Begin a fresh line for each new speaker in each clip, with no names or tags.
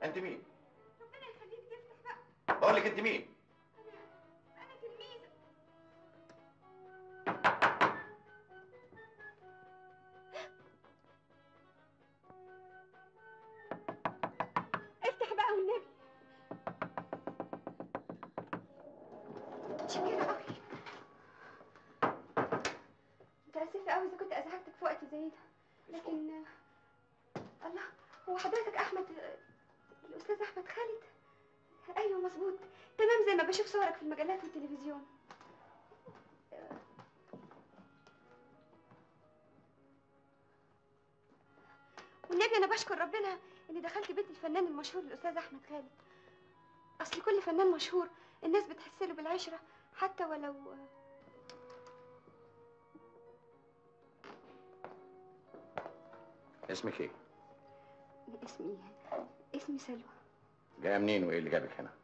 انت مين
ربنا يخليك تفتح بقى
بقول لك انت مين
انا انا تلميذه افتح بقى والنبي متشكرة قوي متأسفة قوي إذا كنت أزعجتك في وقت زي ده لكن آه، الله هو حضرتك أحمد آه، الأستاذ أحمد خالد أيوه مظبوط تمام زي ما بشوف صورك في المجلات والتلفزيون آه، والنبي أنا بشكر ربنا إني دخلت بيت الفنان المشهور الأستاذ أحمد خالد أصل كل فنان مشهور الناس بتحس له بالعشرة حتى ولو
اسمك ايه
اسمي اسمي سلوى
جايه منين وايه اللي جابك هنا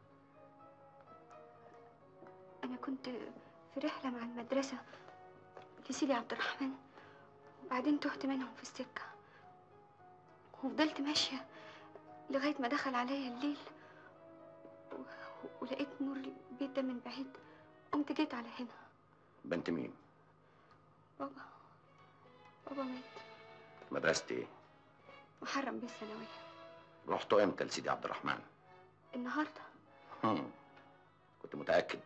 أنا كنت في رحلة مع المدرسة لسيدي عبد الرحمن وبعدين تهت منهم في السكة وفضلت ماشية لغاية ما دخل عليا الليل و... ولقيت نور البيت ده من بعيد قمت جيت على هنا
بنت مين
بابا بابا مات
مدرسة ايه
محرم بيه الثانوية
رحتوا امتى لسيدي عبد الرحمن
النهاردة
هم. كنت متأكد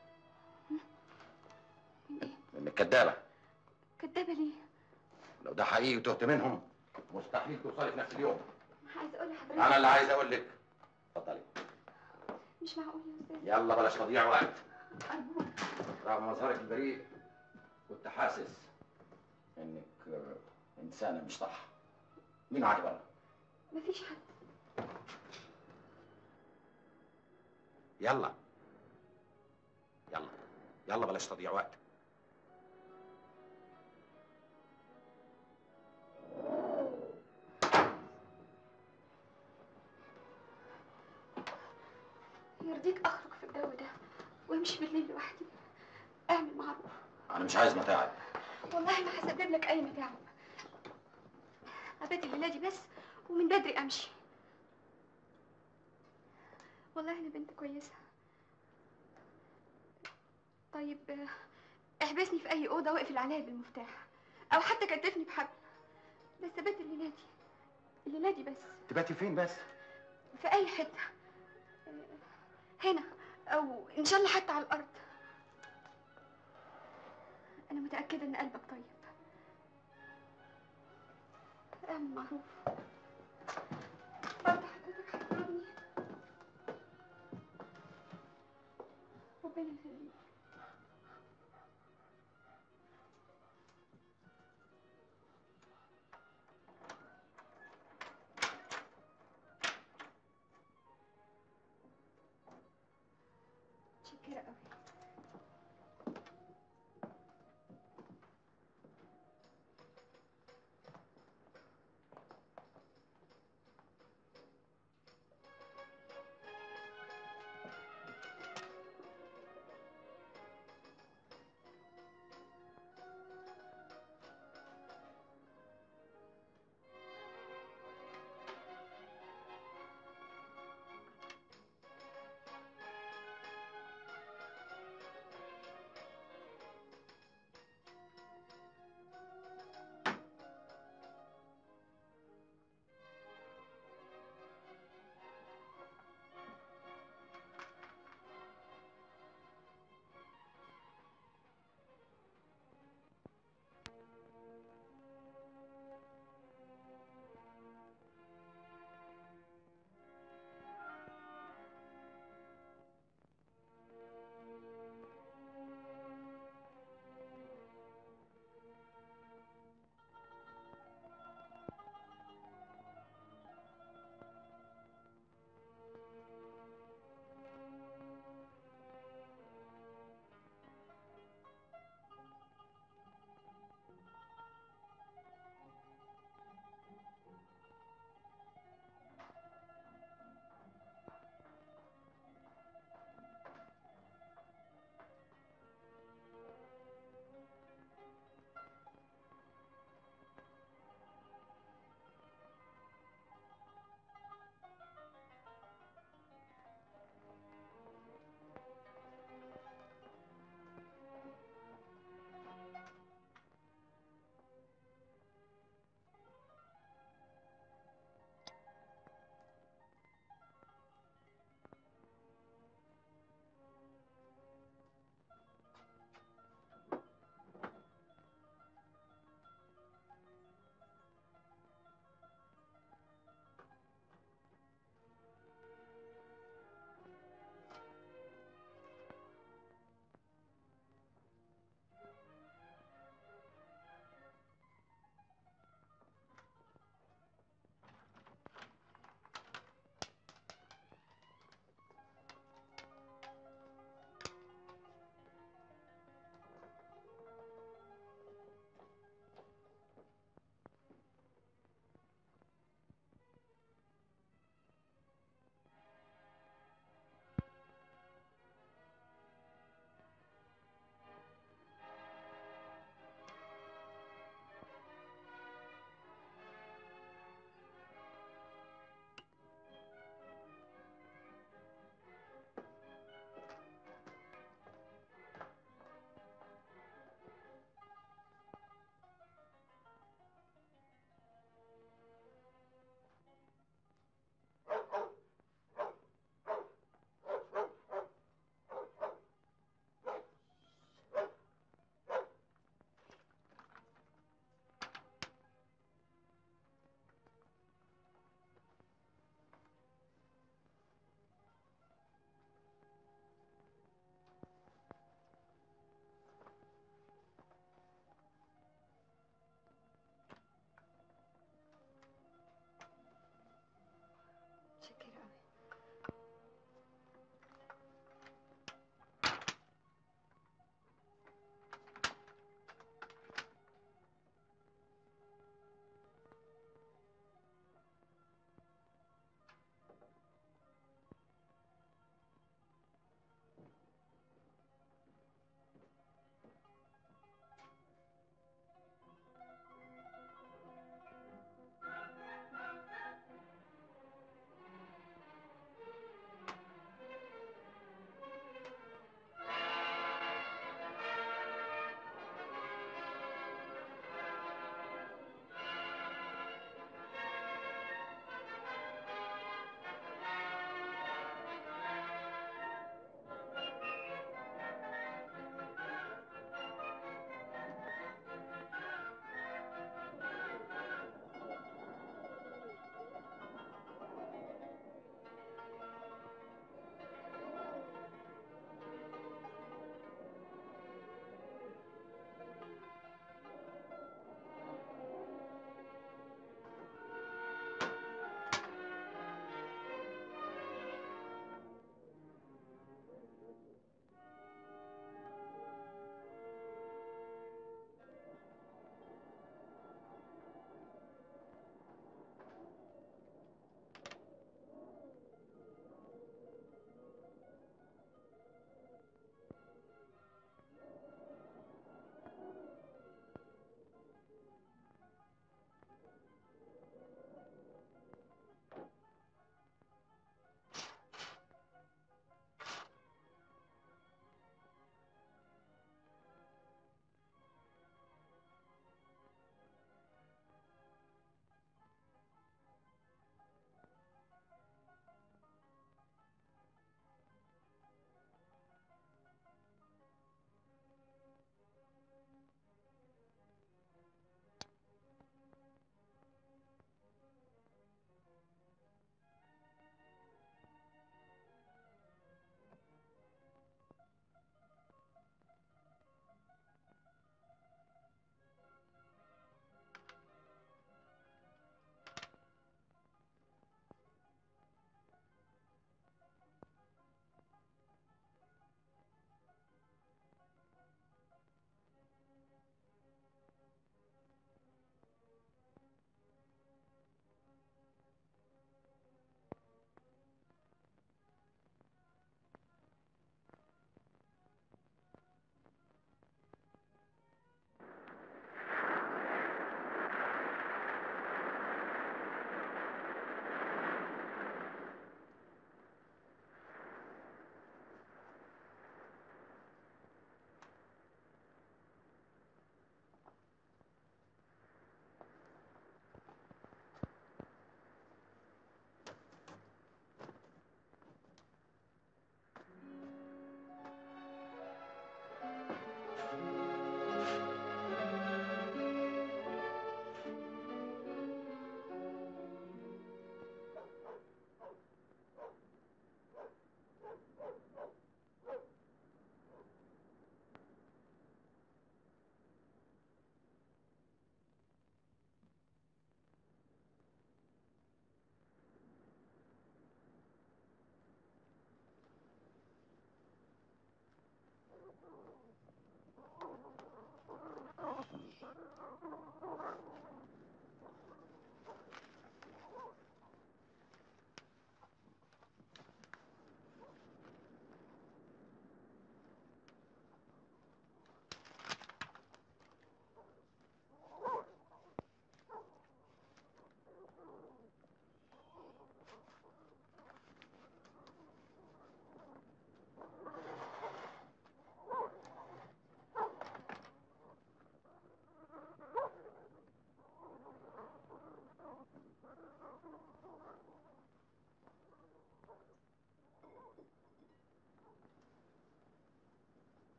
من إيه؟
انك كدابة
كدابة ليه؟
لو ده حقيقي وتهت منهم مستحيل توصلي في نفس اليوم
عايزة أقول لحضرتك
انا اللي عايز اقول لك اتفضلي
مش معقول يا أستاذ
يلا بلاش تضييع وقت
أرجوك
رغم مظهرك البريء كنت حاسس انك آه، انسانه مش صح مين معاكي بره
مفيش حد
يلا يلا يلا بلاش تضييع وقت
يرضيك أخرج في الجو ده وأمشي بالليل لوحدي اعمل معروف
انا مش عايز متاعب
والله ما هسبب لك أي متاعب أبات الليلة دي بس ومن بدري أمشي والله أنا بنت كويسة طيب آه، احبسني في أي أوضة واقفل عليها بالمفتاح أو حتى كتفني بحبل بس أبات الليلة دي الليلة دي بس
تباتي فين بس
في أي حتة آه، هنا أو إن شاء الله حتى على الأرض أنا متأكدة إن قلبك طيب اعمل معروف برضه حضرتك هتطردني ربنا يخليك متشكرة أوي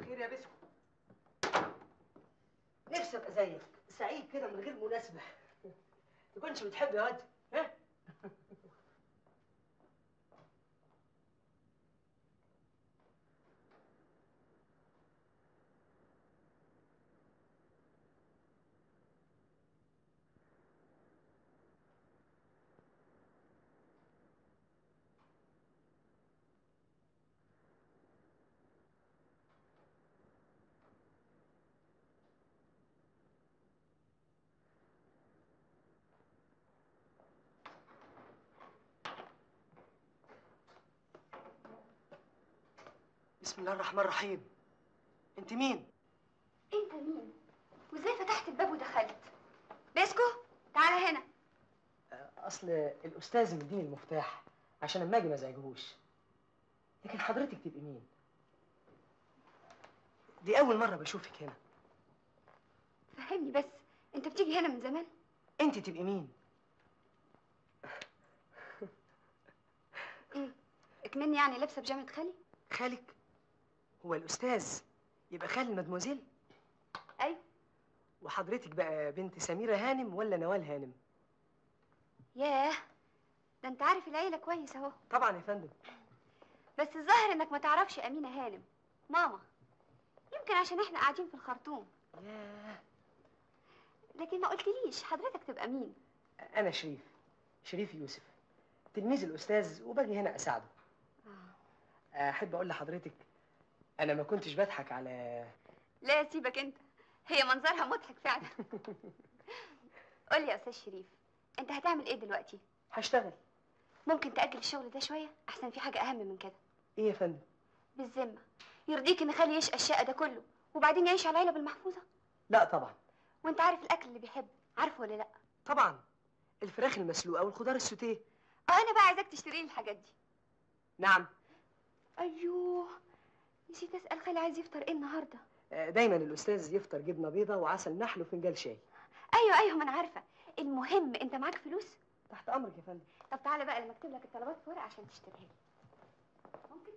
خير يا بسكو نفسي ابقى زيك سعيد كده من غير مناسبه تكونش بتحب يا واد ها بسم الله الرحمن الرحيم انت مين
انت مين وازاي فتحت الباب ودخلت بسكو تعالى هنا
اصل الاستاذ مديني المفتاح عشان اما اجي ما ازعجهوش لكن حضرتك تبقي مين دي اول مره بشوفك هنا
فهمني بس انت بتيجي هنا من زمان
انت تبقي مين
ايه اكمني يعني لابسه بيجامه خالي
خالك هو الاستاذ يبقى خال المدموزيل
ايوه
وحضرتك بقى بنت سميره هانم ولا نوال هانم
ياه ده انت عارف العيله كويس اهو
طبعا يا فندم
بس الظاهر انك ما تعرفش امينه هانم ماما يمكن عشان احنا قاعدين في الخرطوم
ياه
لكن ما قلتليش حضرتك تبقى مين
انا شريف شريف يوسف تلميذ الاستاذ وباجي هنا اساعده
آه.
احب اقول لحضرتك انا ما كنتش بضحك على
لا سيبك انت هي منظرها مضحك فعلا قول لي يا استاذ شريف انت هتعمل ايه دلوقتي
هشتغل
ممكن تاجل الشغل ده شويه احسن في حاجه اهم من كده
ايه يا فندم
بالذمه يرضيك ان خالي يشقى الشقه ده كله وبعدين يعيش على العيله بالمحفوظه
لا طبعا
وانت عارف الاكل اللي بيحبه عارفه ولا لا
طبعا الفراخ المسلوقه والخضار السوتيه
اه انا بقى عايزاك تشتري لي الحاجات دي
نعم
ايوه نسيت اسال خالي عايز يفطر ايه النهارده
آه، دايما الاستاذ يفطر جبنه بيضه وعسل نحل وفنجان شاي
ايوه ايوه ما انا عارفه المهم انت معاك فلوس
تحت امرك يا فندم
طب تعالى بقى لما اكتب لك الطلبات في ورقه عشان تشتريها لي ممكن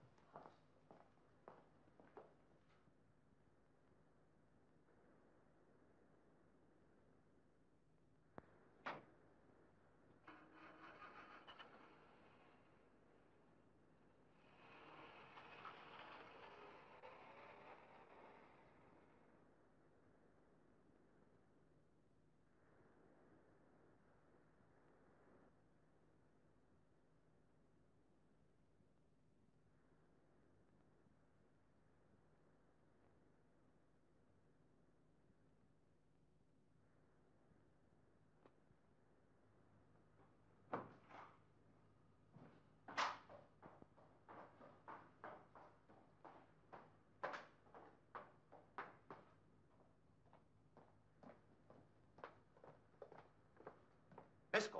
بسكو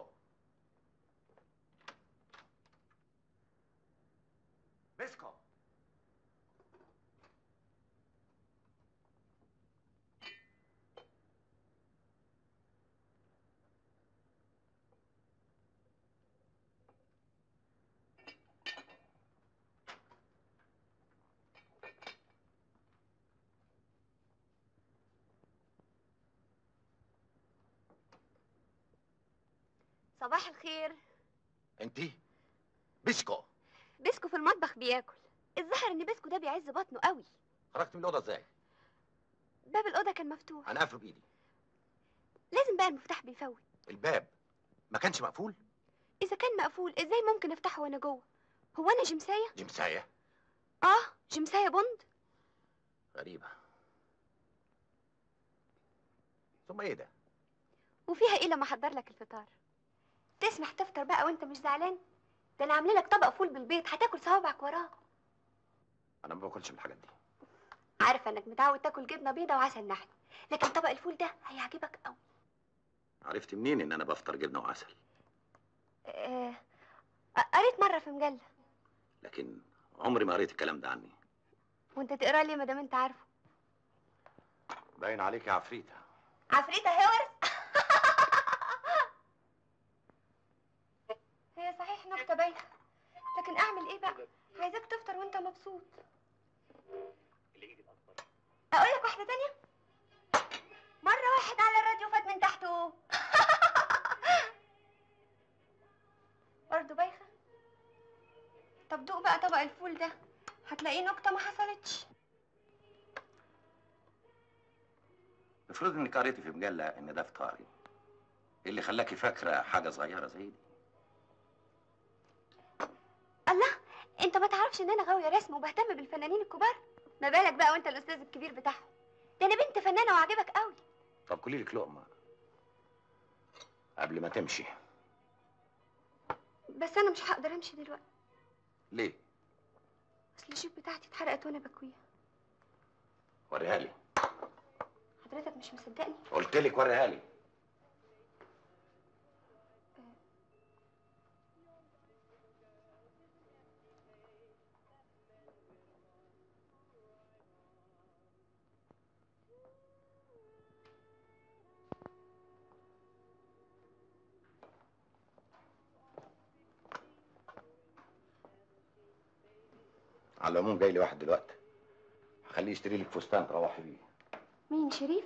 بسكو
صباح الخير
انت بسكو
بسكو في المطبخ بياكل الظاهر ان بسكو ده بيعز بطنه قوي
خرجت من الاوضه ازاي
باب الاوضه كان مفتوح
انا قافله بايدي
لازم بقى المفتاح بيفوت
الباب ما كانش مقفول
اذا كان مقفول ازاي ممكن افتحه وانا جوه هو انا جمسايه
جمسايه
اه جمسايه بوند
غريبه ثم ايه ده
وفيها ايه لما احضر لك الفطار تسمح تفطر بقى وانت مش زعلان ده انا عامله لك طبق فول بالبيض هتاكل صوابعك وراه
انا ما باكلش من الحاجات دي
عارفه انك متعود تاكل جبنه بيضه وعسل نحل لكن طبق الفول ده هيعجبك قوي
عرفت منين ان انا بفطر جبنه وعسل
آه قريت مره في مجله
لكن عمري ما قريت الكلام ده عني
وانت تقرا ليه ما دام انت عارفه
باين عليك يا عفريته
عفريتة هورس هي صحيح نكتة بايخة لكن اعمل ايه بقى عايزاك تفطر وانت مبسوط طب دوق بقى طبق الفول ده هتلاقيه نكته ما حصلتش
افرض انك قريتي في مجله ان ده فطاري إيه اللي خلاكي فاكره حاجه صغيره زي دي
الله انت ما تعرفش ان انا غاويه رسم وبهتم بالفنانين الكبار ما بالك بقى وانت الاستاذ الكبير بتاعهم ده انا بنت فنانه وعجبك قوي
طب كلي لك لقمه قبل ما تمشي
بس انا مش هقدر امشي دلوقتي
ليه
اصل الجيب بتاعتي اتحرقت وانا بكويها
وريها لي
حضرتك مش مصدقني
قلت لك وريها لي على العموم جاي لي واحد دلوقتي هخليه يشتري لك فستان تروحي بيه
مين شريف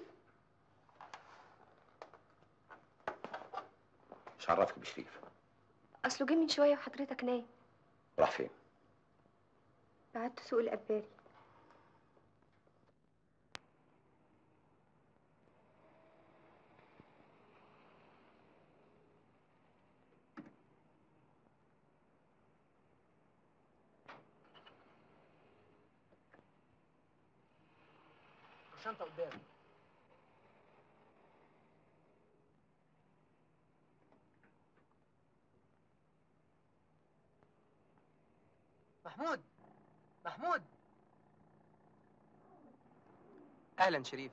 مش عرفك بشريف
اصله جه من شويه وحضرتك نايم
راح فين
بعت سوق الاباري
الشنطه قدام محمود محمود
اهلا شريف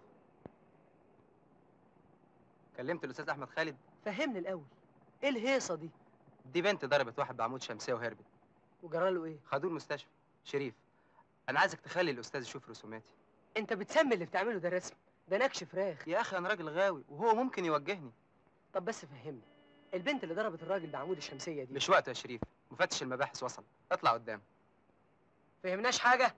كلمت الاستاذ احمد خالد
فهمني الاول ايه الهيصه دي
دي بنت ضربت واحد بعمود شمسيه وهربت
وجرى له ايه
خدوه المستشفى شريف انا عايزك تخلي الاستاذ يشوف رسوماتي
انت بتسمي اللي بتعمله ده رسم ده نكش فراخ
يا اخي انا راجل غاوي وهو ممكن يوجهني
طب بس فهمني البنت اللي ضربت الراجل بعمود الشمسيه دي
مش وقته يا شريف مفتش المباحث وصل اطلع قدام
فهمناش حاجه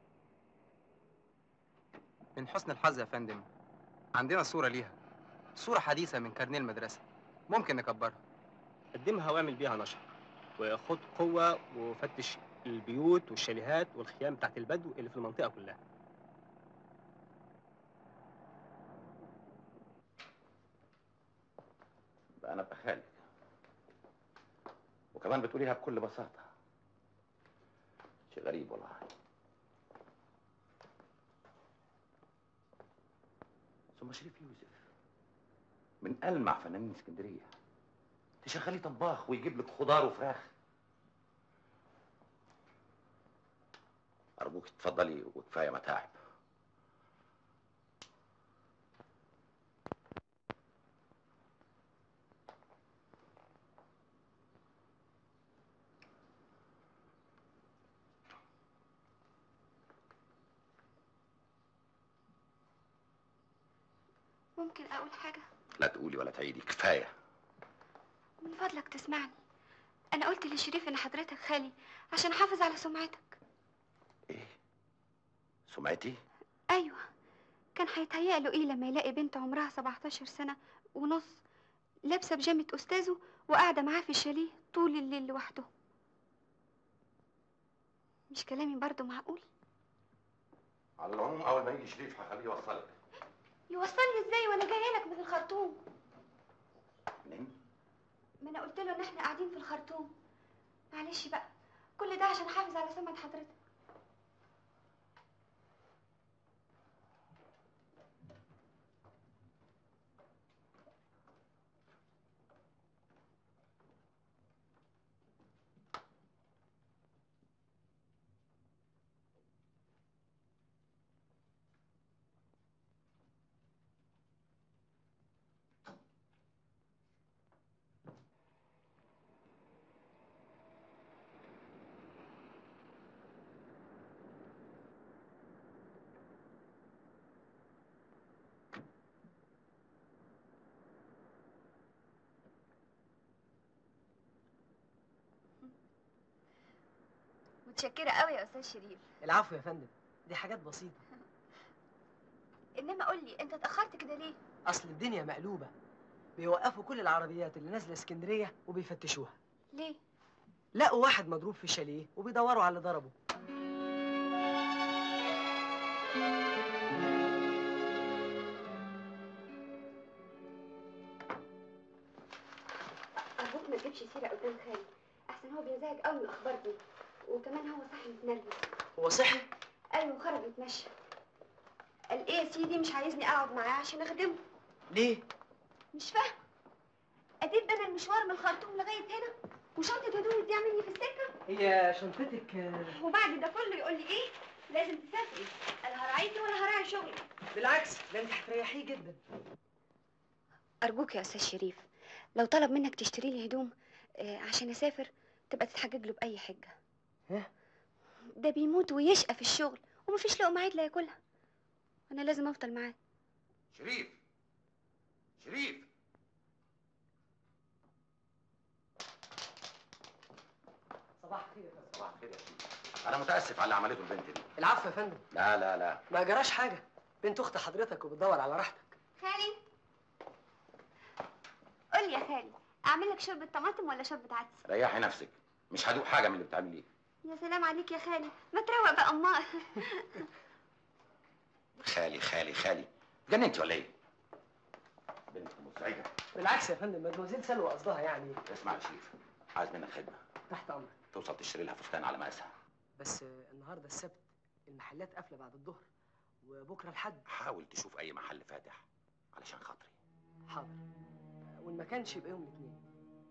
من حسن الحظ يا فندم عندنا صوره ليها صوره حديثه من كارنيه المدرسه ممكن نكبرها
قدمها واعمل بيها نشر وخد قوة وفتش البيوت والشاليهات والخيام بتاعت البدو اللي في المنطقة كلها
بقى انا ابقى خالك وكمان بتقوليها بكل بساطه شيء غريب والله ثم شريف يوسف من ألمع فنانين اسكندريه تشغليه طباخ ويجيب لك خضار وفراخ ارجوك تفضلي وكفايه متاعب
ممكن اقول حاجه
لا تقولي ولا تعيدي كفايه
من فضلك تسمعني انا قلت لشريف ان حضرتك خالي عشان احافظ على سمعتك
ايه سمعتي
ايوه كان هيتهيأ له ايه لما يلاقي بنت عمرها 17 سنه ونص لابسه بيجامه استاذه وقاعده معاه في الشاليه طول الليل لوحده مش كلامي برضه معقول
على العموم اول ما يجي شريف هخليه يوصلك
يوصلني ازاي وانا جايه لك من الخرطوم
منين
ما انا قلت له ان احنا قاعدين في الخرطوم معلش بقى كل ده عشان احافظ على سمعه حضرتك متشكره قوي يا استاذ شريف
العفو يا فندم دي حاجات بسيطه
انما قول لي انت اتاخرت كده ليه
اصل الدنيا مقلوبه بيوقفوا كل العربيات اللي نازله اسكندريه وبيفتشوها
ليه
لقوا واحد مضروب في شاليه وبيدوروا على اللي ضربه
أرجوك ما تجيبش سيرة قدام خالي أحسن هو بينزعج قوي من الأخبار دي وكمان هو صاحي متنرفز
هو صحي
أيوة خرج يتمشى قال إيه يا سيدي مش عايزني أقعد معاه عشان أخدمه
ليه
مش فاهم أديت بدل المشوار من الخرطوم لغاية هنا وشنطة هدومي تضيع مني في السكة
هي شنطتك آه،
وبعد ده كله يقول لي إيه لازم تسافري أنا هراعيكي ولا هراعي شغلي
بالعكس ده انت هتريحيه جدا
أرجوك يا أستاذ شريف لو طلب منك تشتري لي هدوم آه، عشان أسافر تبقى تتحجج له بأي حجة
إيه؟
ده بيموت ويشقى في الشغل ومفيش لقمة عدلة ياكلها أنا لازم أفضل معاه
شريف شريف
صباح الخير يا فندم
صباح الخير يا شريف انا متاسف على اللي عملته البنت دي
العفو يا فندم
لا لا لا
ما جراش حاجه بنت اخت حضرتك وبتدور على راحتك
خالي قول لي يا خالي أعمل لك شوربة طماطم ولا شوربة عدس
ريحي نفسك مش هدوق حاجه من اللي بتعمليه
يا سلام عليك يا خالي ما تروق بقى أمال
خالي خالي خالي جننتي ولا ايه بنت مزعجه
بالعكس يا فندم مدموزيل سلوى قصدها يعني
اسمع يا شريف عايز منك خدمه
تحت امرك
توصل تشتري لها فستان على مقاسها
بس آه، النهارده السبت المحلات قافله بعد الظهر وبكره الحد
حاول تشوف اي محل فاتح علشان خاطري
حاضر آه، وان ما كانش يبقى يوم الاثنين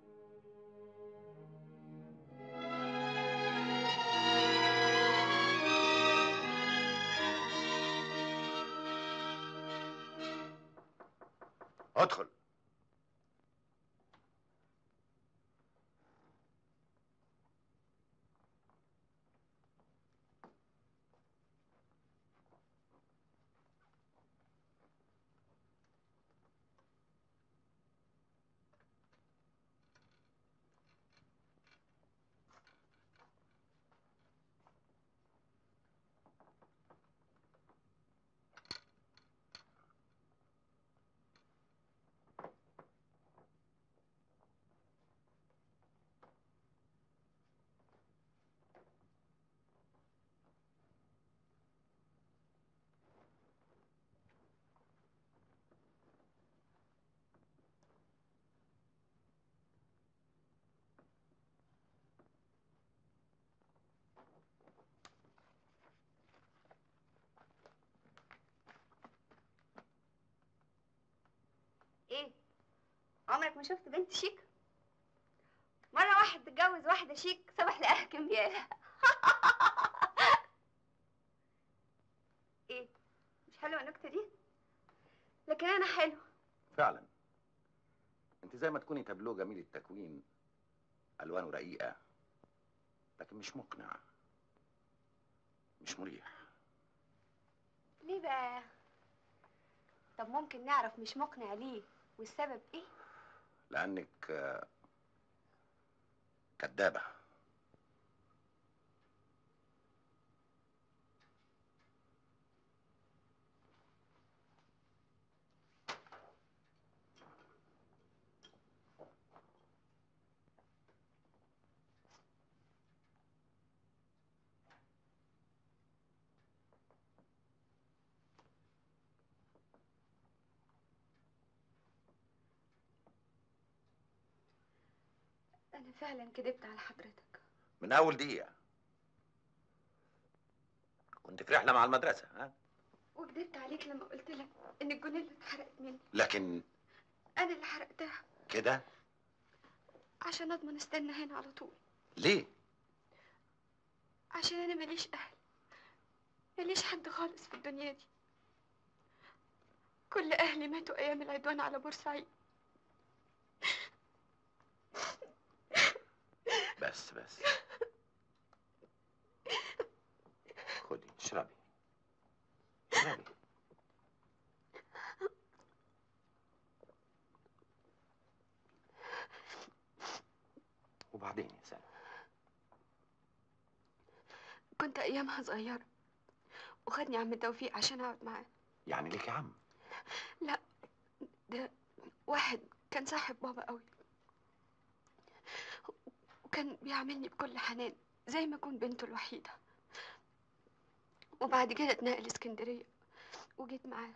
ادخل
إيه عمرك ما شفت بنت شيك مرة واحد اتجوز واحدة شيك صبح لقاها كمبيالة إيه مش حلوة النكتة دي لكن أنا حلو
فعلا انت زي ما تكوني تابلو جميل التكوين الوانه رقيقه لكن مش مقنع مش مريح
ليه بقى طب ممكن نعرف مش مقنع ليه والسبب ايه
لانك آه، كدابه
انا فعلا كدبت على حضرتك
من اول دقيقه كنت في رحله مع المدرسه ها
وكدبت عليك لما قلت لك ان الجونيلا اتحرقت مني
لكن
انا اللي حرقتها
كده
عشان اضمن استنى هنا على طول
ليه
عشان انا ماليش اهل ماليش حد خالص في الدنيا دي كل اهلي ماتوا ايام العدوان على بورسعيد
بس بس خدي اشربي اشربي وبعدين يا سلام
كنت ايامها صغيره وخدني عم توفيق عشان اقعد معاه
يعني ليك يا عم
ده واحد كان صاحب بابا قوي وكان وكان بيعاملني بكل حنان زي ما أكون بنته الوحيدة وبعد كده اتنقل اسكندرية وجيت معاه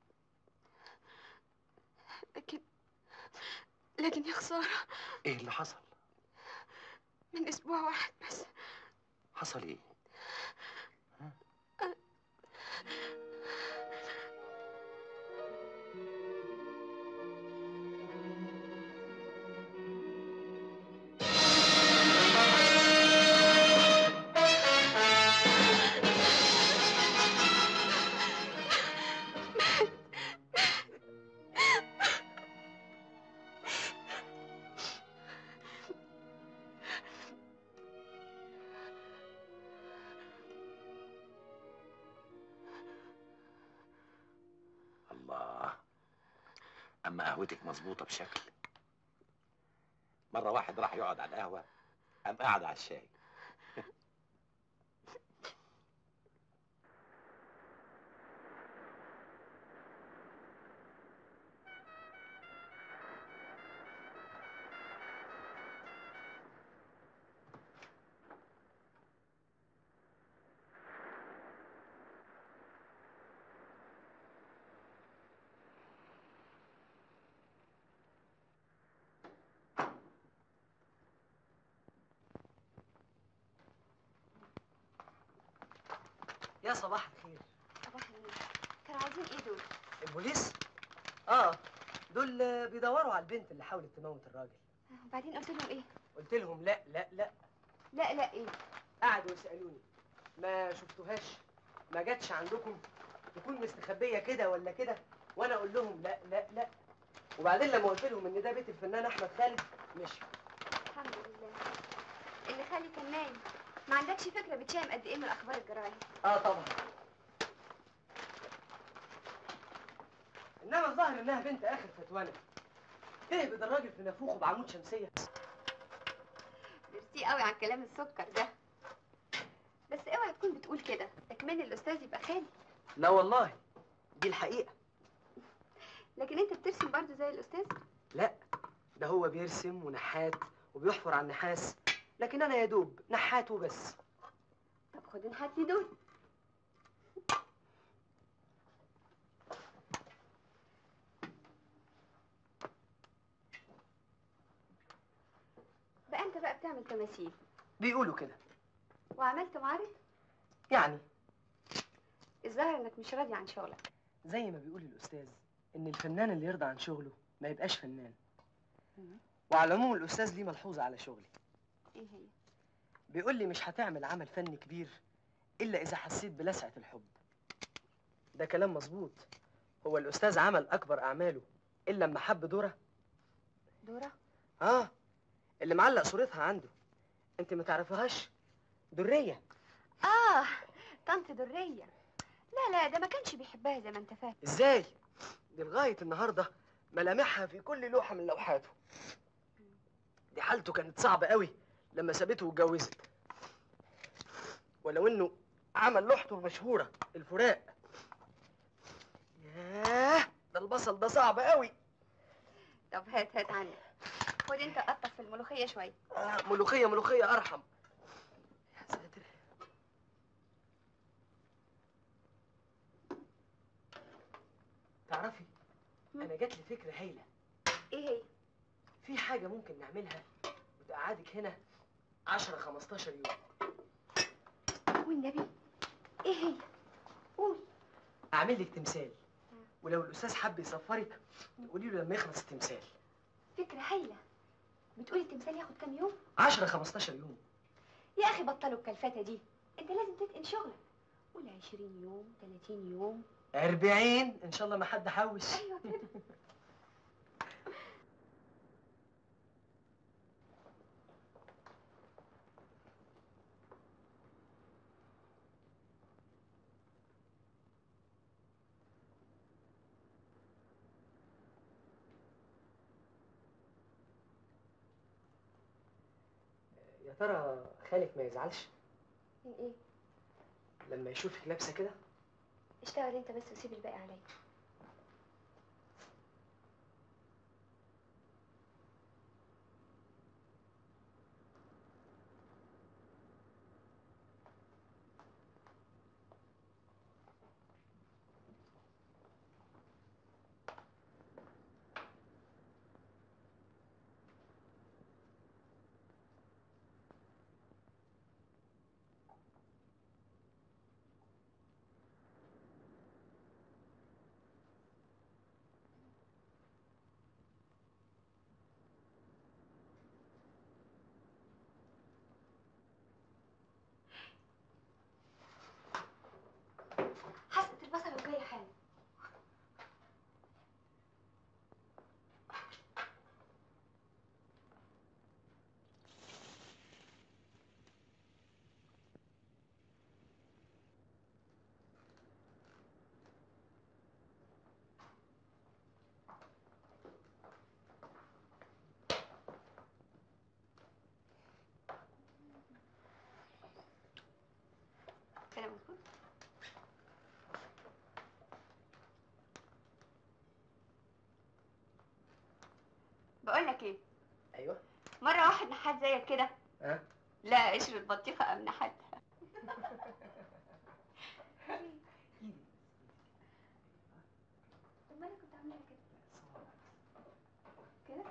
لكن لكن يا خسارة
ايه اللي حصل
من أسبوع واحد بس
حصل ايه الله اما قهوتك مظبوطه بشكل مره واحد راح يقعد على القهوه قام قاعد على الشاي
يا صباح الخير
صباح النور كانوا عايزين ايه دول؟
البوليس اه دول آه، بيدوروا على البنت اللي حاولت تموت الراجل
وبعدين قلت لهم ايه؟
قلت لهم لا لا لا
لا لا ايه؟
قعدوا يسالوني ما شفتوهاش ما جاتش عندكم تكون مستخبيه كده ولا كده وانا اقول لهم لا لا لا وبعدين لما قلت لهم ان ده بيت الفنان احمد خالد مشوا
الحمد لله اللي خالي كان نايم ما عندكش فكرة بتشام قد ايه من اخبار الجرايد
اه طبعا انما الظاهر انها بنت اخر فتوانه تهبد الراجل في نافوخه بعمود شمسيه
ميرسي قوي على الكلام السكر ده بس اوعى تكون بتقول كده اكمل الاستاذ يبقى خالي
لا والله دي الحقيقه
لكن انت بترسم برضه زي الاستاذ
لا ده هو بيرسم ونحات وبيحفر على النحاس لكن انا يا دوب نحات وبس
طب خد نحات لي دول بقى انت بقى بتعمل تماثيل
بيقولوا كده
وعملت معارض
يعني
الظاهر انك مش راضي عن شغلك
زي ما بيقول الاستاذ ان الفنان اللي يرضى عن شغله ما يبقاش فنان وعلى العموم الاستاذ ليه ملحوظه على شغلي
ايه هي
بيقول لي مش هتعمل عمل فني كبير الا اذا حسيت بلسعه الحب ده كلام مظبوط هو الاستاذ عمل اكبر اعماله الا لما حب دوره
دورة
اه اللي معلق صورتها عنده انت ما تعرفيهاش دريه
اه طنط درية لا لا ده ما كانش بيحبها زي ما انت فاهم
ازاي دي لغايه النهارده ملامحها في كل لوحه من لوحاته دي حالته كانت صعبه قوي لما سابته واتجوزت ولو انه عمل لوحته المشهوره الفراق ياه ده البصل ده صعب قوي
طب هات هات عندك خد انت قطف في الملوخية شوية
آه ملوخيه ملوخيه ارحم يا ساتر تعرفي انا جات لي فكره هايله
ايه هي
في حاجه ممكن نعملها وتقعدك هنا 10 15 يوم
والنبي ايه هي قول
اعمل لك تمثال ولو الاستاذ حب يسفرك قولي له لما يخلص التمثال
فكرة هايلة بتقولي التمثال ياخد كام يوم
10 15 يوم
يا اخي بطلوا الكلفتة دي انت لازم تتقن شغلك قول 20 يوم 30 يوم
40 ان شاء الله ما حد حوش
ايوه كده
يا ترى خالك ما يزعلش
من ايه
لما يشوفك لابسه كده
اشتغل انت بس وسيب الباقي عليا بقول لك ايه
ايوه
مره واحد نحات زيك كده
ها
لا قشرة بطيخه ام نحتها امال أنا كنت عامله كده كده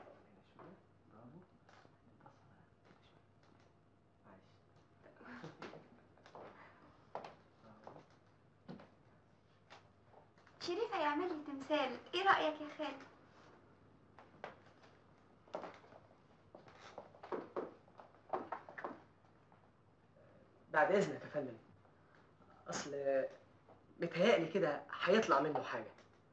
شريف هيعمل لي تمثال ايه رايك يا خالد
بعد اذنك يا فندم اصل متهيألي كده هيطلع منه حاجه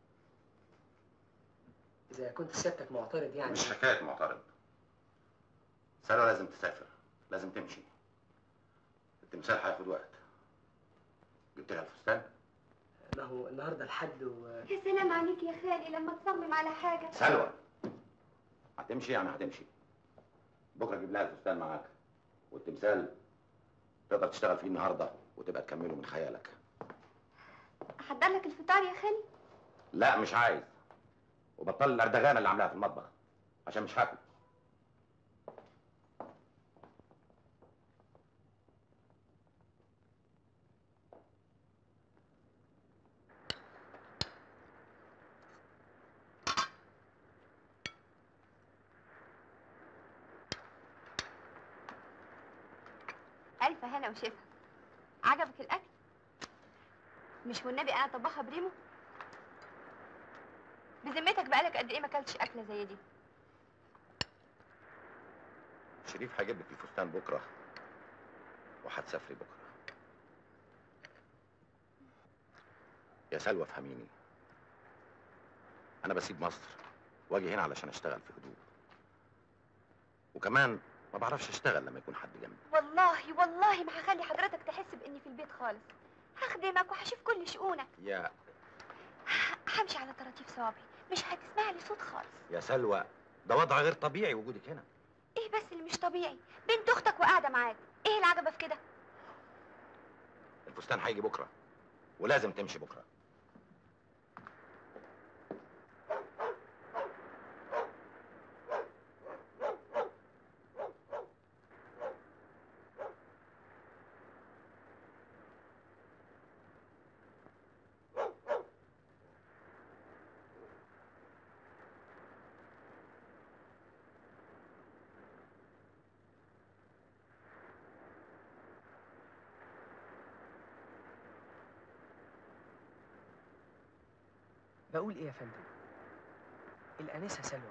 اذا كنت سيادتك معترض يعني
مش حكايه معترض سلوى لازم تسافر لازم تمشي التمثال هياخد وقت جبت لها الفستان
ما هو النهارده الحد و...
يا سلام عليك يا خالي لما تصمم على حاجه
سلوى هتمشي يعني هتمشي بكره جيب لها الفستان معاك والتمثال تقدر تشتغل فيه النهارده وتبقى تكمله من خيالك
احضر لك الفطار يا خالي
لا مش عايز وبطل الاردغانه اللي عاملاها في المطبخ عشان مش هاكل
الف هنا وشفا عجبك الاكل مش والنبي انا طباخه بريمو بذمتك بقالك قد ايه ما اكلتش اكله زي دي
شريف هيجيب لك الفستان بكره وهتسافري بكره يا سلوى افهميني انا بسيب مصر واجي هنا علشان اشتغل في هدوء وكمان ما بعرفش اشتغل لما يكون حد جنبي
والله والله ما هخلي حضرتك تحس باني في البيت خالص هخدمك وهشوف كل شؤونك
يا
ه- همشي على طراطيف صوابعي مش هتسمع لي صوت خالص
يا سلوى ده وضع غير طبيعي وجودك هنا
ايه بس اللي مش طبيعي بنت اختك وقاعده معاك ايه العجبه في كده
الفستان هيجي بكره ولازم تمشي بكره
بقول ايه يا فندم الانسه سلوى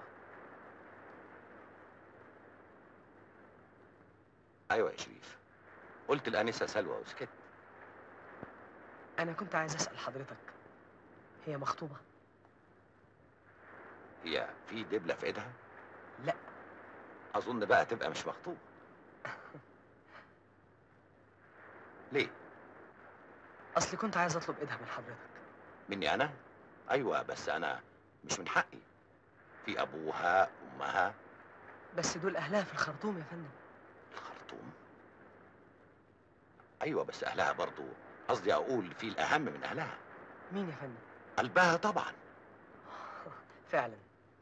ايوه يا شريف قلت الانسه سلوى وسكت
انا كنت عايز اسال حضرتك هي مخطوبه
هي في دبله في ايدها
لا.
اظن بقى تبقى مش مخطوبه ليه
اصلي كنت عايز اطلب ايدها من حضرتك
مني انا ايوه بس انا مش من حقي في ابوها امها
بس دول اهلها في الخرطوم يا فندم
الخرطوم ايوه بس اهلها برضو قصدي اقول في الاهم من اهلها
مين يا فندم
قلبها طبعا
فعلا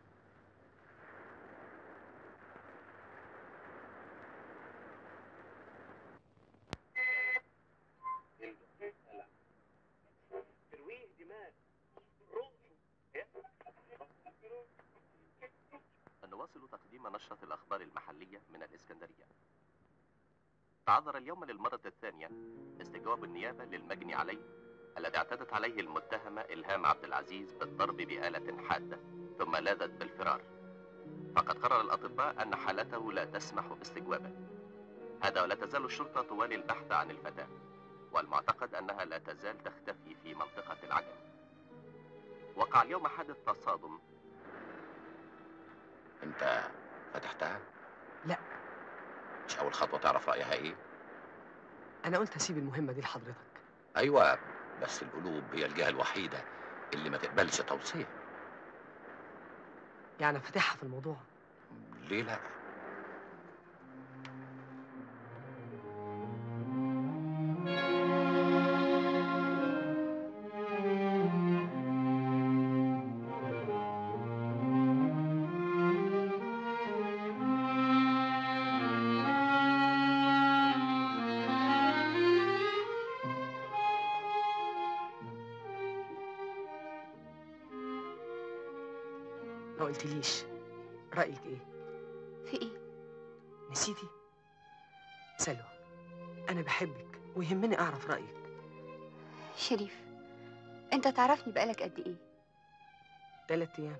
نواصل تقديم نشرة الأخبار المحلية من الإسكندرية. تعذر اليوم للمرة الثانية استجواب النيابة للمجني عليه الذي اعتدت عليه المتهمة إلهام عبد العزيز بالضرب بآلة حادة ثم لاذت بالفرار. فقد قرر الأطباء أن حالته لا تسمح باستجوابه. هذا ولا تزال الشرطة طوال البحث عن الفتاة والمعتقد أنها لا تزال تختفي في منطقة العجم. وقع اليوم حادث تصادم
انت فتحتها
لا.
مش اول خطوه تعرف رايها ايه
انا قلت اسيب المهمه دي لحضرتك
ايوه بس القلوب هي الجهه الوحيده اللي ما تقبلش توصيه
يعني فاتحها في الموضوع
ليه لا
ما قلتليش رايك ايه
في ايه
نسيتي سلوى انا بحبك ويهمني اعرف رايك
شريف انت تعرفني بقالك قد ايه
تلات ايام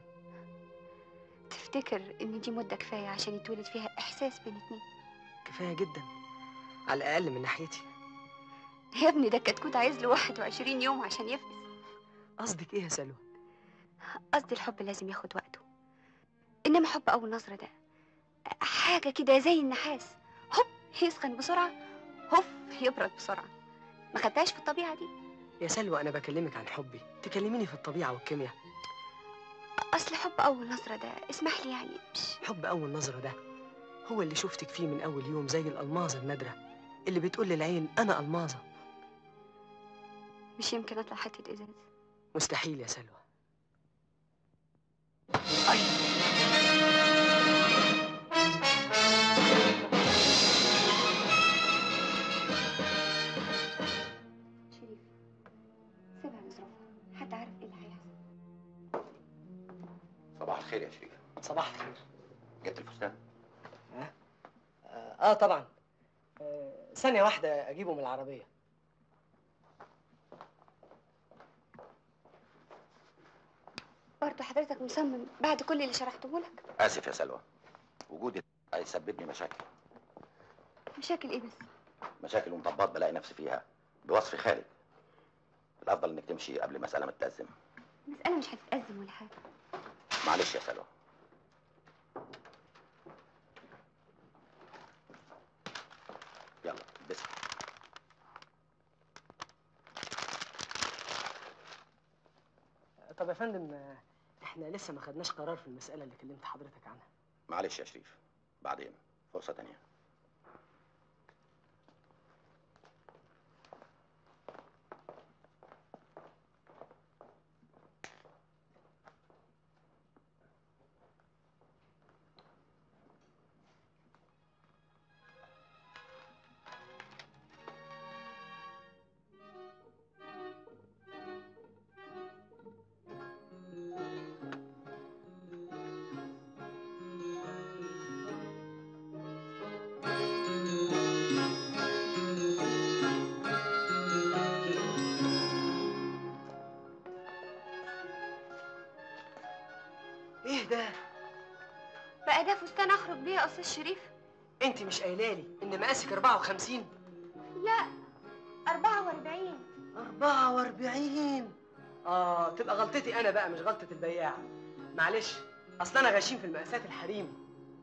تفتكر ان دي مده كفايه عشان يتولد فيها احساس بين اتنين
كفايه جدا على الاقل من ناحيتي
يا ابني ده الكتكوت عايز له 21 يوم عشان يفقس
قصدك ايه يا سلوى
قصدي الحب لازم ياخد وقته انما حب اول نظره ده حاجه كده زي النحاس هوب يسخن بسرعه هوف يبرد بسرعه ما خدتهاش في الطبيعه دي
يا سلوى انا بكلمك عن حبي تكلميني في الطبيعه والكيمياء
اصل حب اول نظره ده اسمح لي يعني مش
حب اول نظره ده هو اللي شفتك فيه من اول يوم زي الالماظه النادره اللي بتقول للعين انا الماظه
مش يمكن اطلع حته ازاز
مستحيل يا سلوى
شريف سيبها لظروفها حد عارف ايه اللي هيحصل
صباح الخير يا شريف
صباح الخير
جبت الفستان
اه, آه طبعا آه ثانيه واحده اجيبه من العربيه
برضه حضرتك مصمم بعد كل اللي شرحته لك
اسف يا سلوى وجودي هيسبب لي مشاكل
مشاكل ايه بس
مشاكل ومطبات بلاقي نفسي فيها بوصف خالد الافضل انك تمشي قبل المساله ما تتأزم
المساله مش هتتأزم ولا حاجه
معلش يا سلوى يلا البسي
آه، طب يا فندم آه، احنا لسه ما خدناش قرار في المساله اللي كلمت حضرتك عنها
معلش يا شريف بعدين فرصه تانية
ايه ده
بقى ده فستان اخرج بيه يا استاذ شريف
انت مش قايله لي ان مقاسك 54
لا 44
44 اه تبقى غلطتي انا بقى مش غلطه البياع معلش اصل انا غشيم في المقاسات الحريم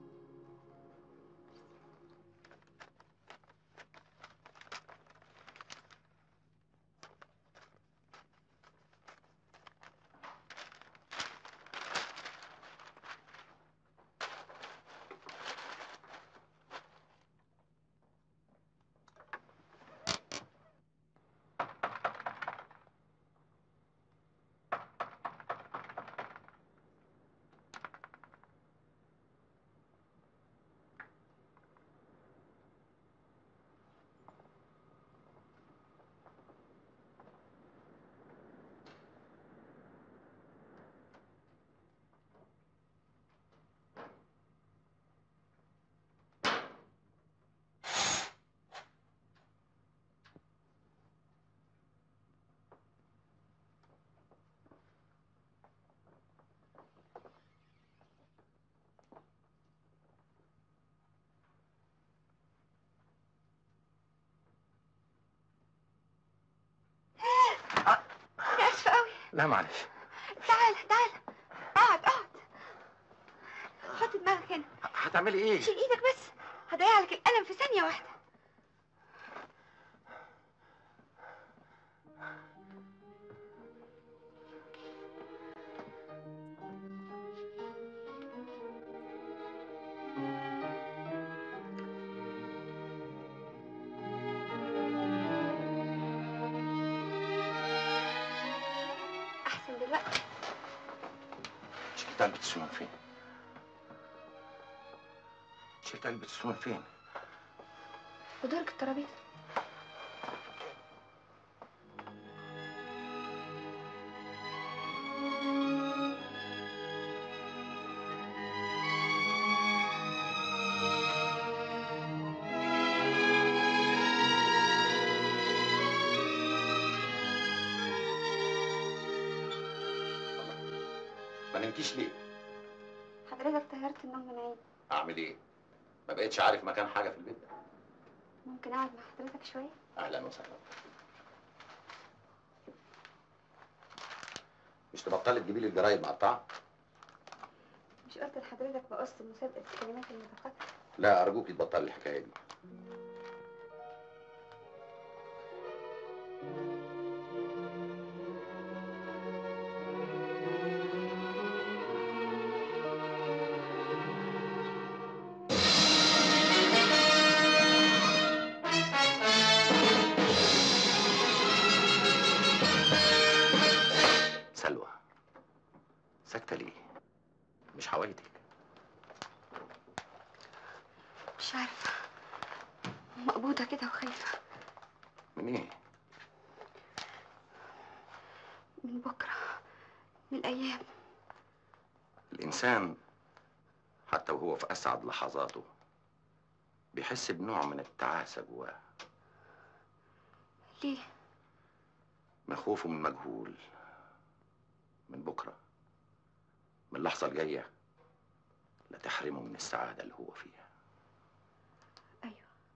انا اسفه قوي
لا معلش
تعال تعال اقعد اقعد حط دماغك هنا
هتعملي ايه
شيل ايدك بس هضيع لك القلم في ثانيه واحده احسن دلوقتي
شلت علبة السنون فين شلت علبة السنون فين
ودورك الترابيزه
نمتيش ليه
حضرتك طيرت النوم من عيني
اعمل ايه ما بقتش عارف مكان حاجه في البيت
ممكن اقعد مع حضرتك شويه
اهلا وسهلا مش تبطلي تجيبي لي الجرايد مقطعه
مش قلت لحضرتك بقص مسابقه الكلمات المتقاطعه
لا ارجوكي تبطلي الحكايه دي سلوى ساكته ليه مش حوايتك
مش عارفه مقبوضه كده وخايفه
من ايه
من بكره من الايام
الإنسان حتى وهو في أسعد لحظاته بيحس بنوع من التعاسة جواه
ليه
من خوفه من مجهول من بكرة من اللحظة الجاية لا تحرمه من السعادة اللي هو فيها
ايوه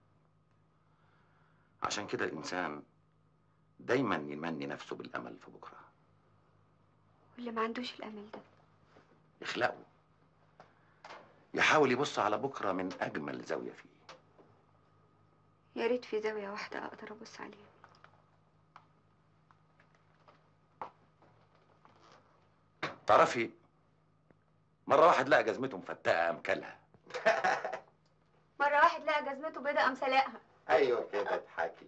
عشان كده الإنسان دايما يمني نفسه بالأمل في بكرة
واللي ما عندوش الامل ده
يخلقه يحاول يبص على بكرة من أجمل زاوية فيه
يا ريت في زاويه واحده اقدر ابص عليها
تعرفي مرة واحد لقى جزمته مفتقة قام كلها
مره واحد لقى جزمته بيضة قام سلقها
أيوة كده اضحكي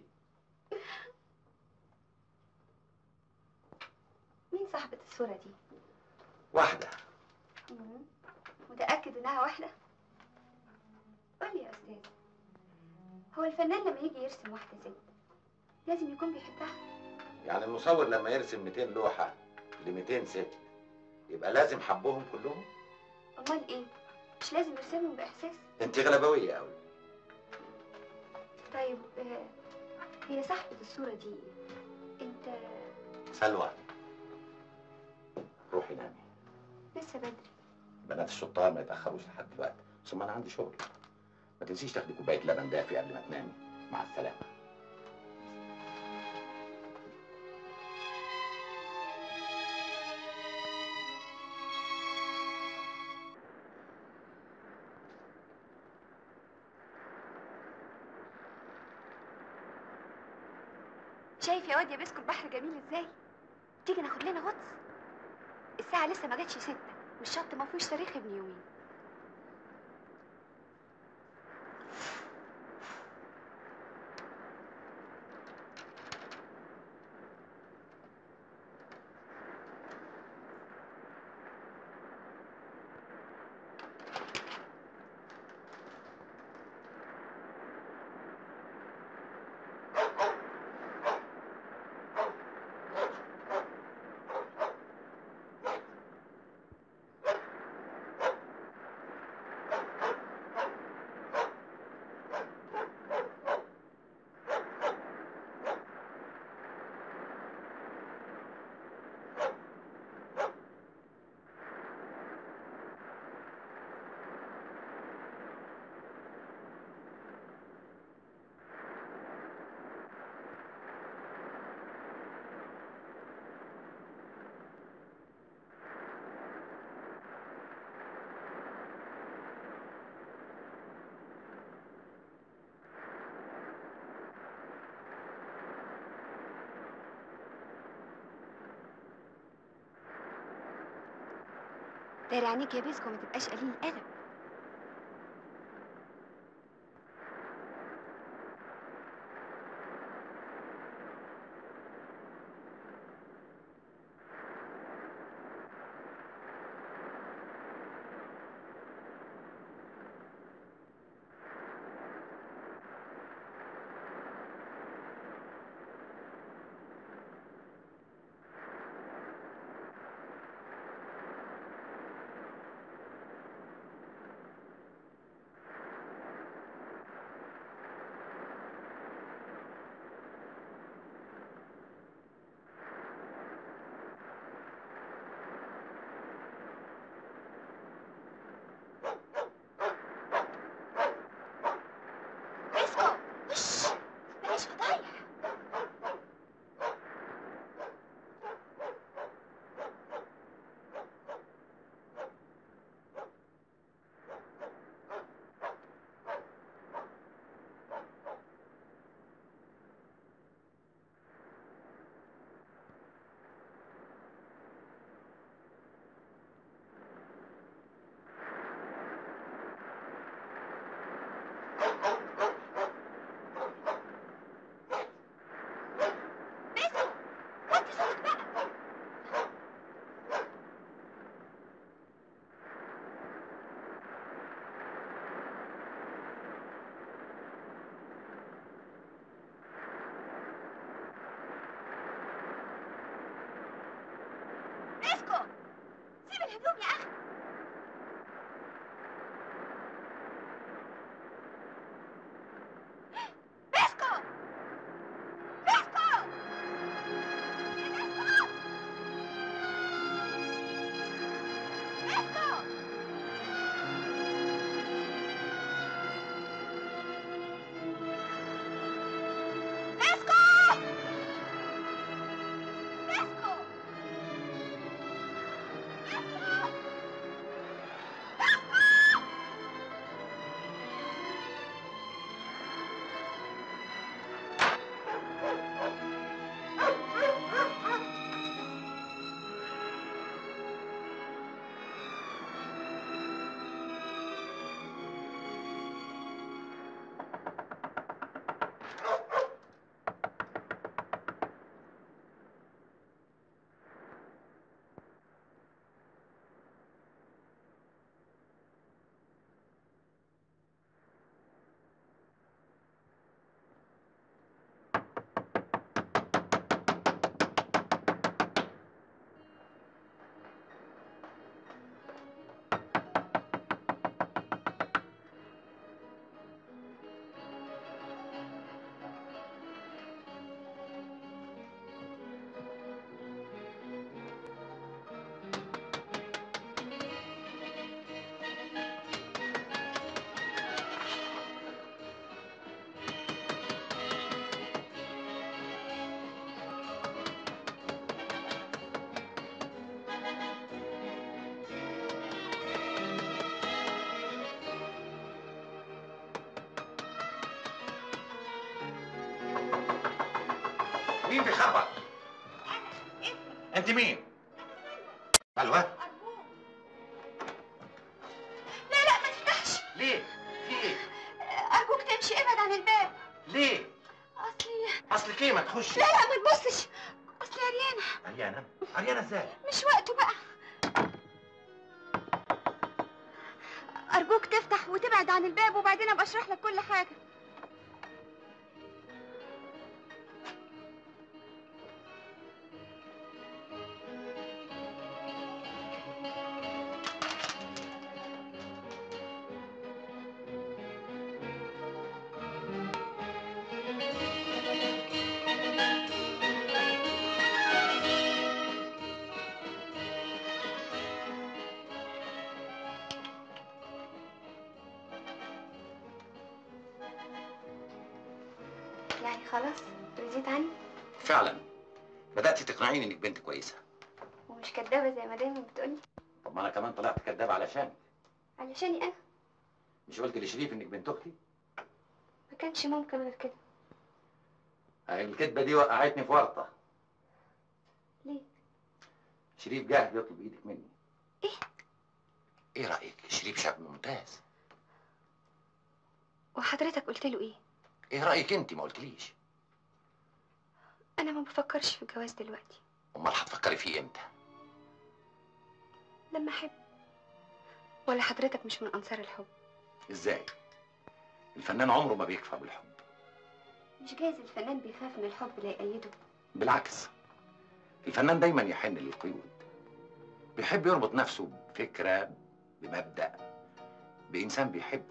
مين صاحبة الصورة دي؟
واحدة
مم. متأكد إنها واحدة؟ قولي يا أستاذ هو الفنان لما يجي يرسم واحدة ست لازم يكون بيحبها؟
يعني المصور لما يرسم 200 لوحة ل 200 ست يبقى لازم حبهم كلهم
أمال إيه؟ مش لازم يرسمهم بإحساس؟
انت غلبوية قوي
طيب آه، هي صاحبة الصورة دي أنت
سلوى روحي نامي
لسه بدري
بنات الشطار ما يتأخروش لحد دلوقتي ثم أنا عندي شغل ما تنسيش تاخدي كوباية لبن دافي قبل ما تنامي مع السلامة
شايف يا واد يا بسكو البحر جميل إزاي؟ تيجي ناخد لنا غطس الساعة لسه ما جاتش ستة والشط ما فيهوش تاريخ ابن يومين داري عينيك يا بسكو ما تبقاش قليل الأدب
مين بيخبط انت مين سلوى
لا لا ما تفتحش
ليه في ايه
ارجوك تمشي ابعد عن الباب
ليه
اصلي
اصلك ايه ما تخشي
لا لا ما تبصش اصلي عريانه
عريانه عريانه ازاي
مش وقته بقى ارجوك تفتح وتبعد عن الباب وبعدين ابقى اشرح لك كل حاجه يعني خلاص رضيت عني
فعلا بدأتي تقنعيني انك بنت كويسة
ومش كدابه زي ما دايما بتقولي
طب ما انا كمان طلعت كداب علشان
علشاني انا
مش قلت لشريف انك بنت اختي
ما كانش ممكن غير كده
هاي الكدبة دي وقعتني في ورطة
ليه
شريف جه يطلب ايدك مني
إيه؟
ايه رأيك شريف شاب ممتاز
وحضرتك قلت له ايه
ايه رأيك انت ما قلتليش
انا ما بفكرش في الجواز دلوقتي
امال هتفكري فيه امتى
لما احب ولا حضرتك مش من انصار الحب
ازاي الفنان عمره ما بيكفى بالحب
مش جايز الفنان بيخاف من الحب لا يأيده
بالعكس الفنان دايما يحن للقيود بيحب يربط نفسه بفكرة بمبدأ بإنسان بيحبه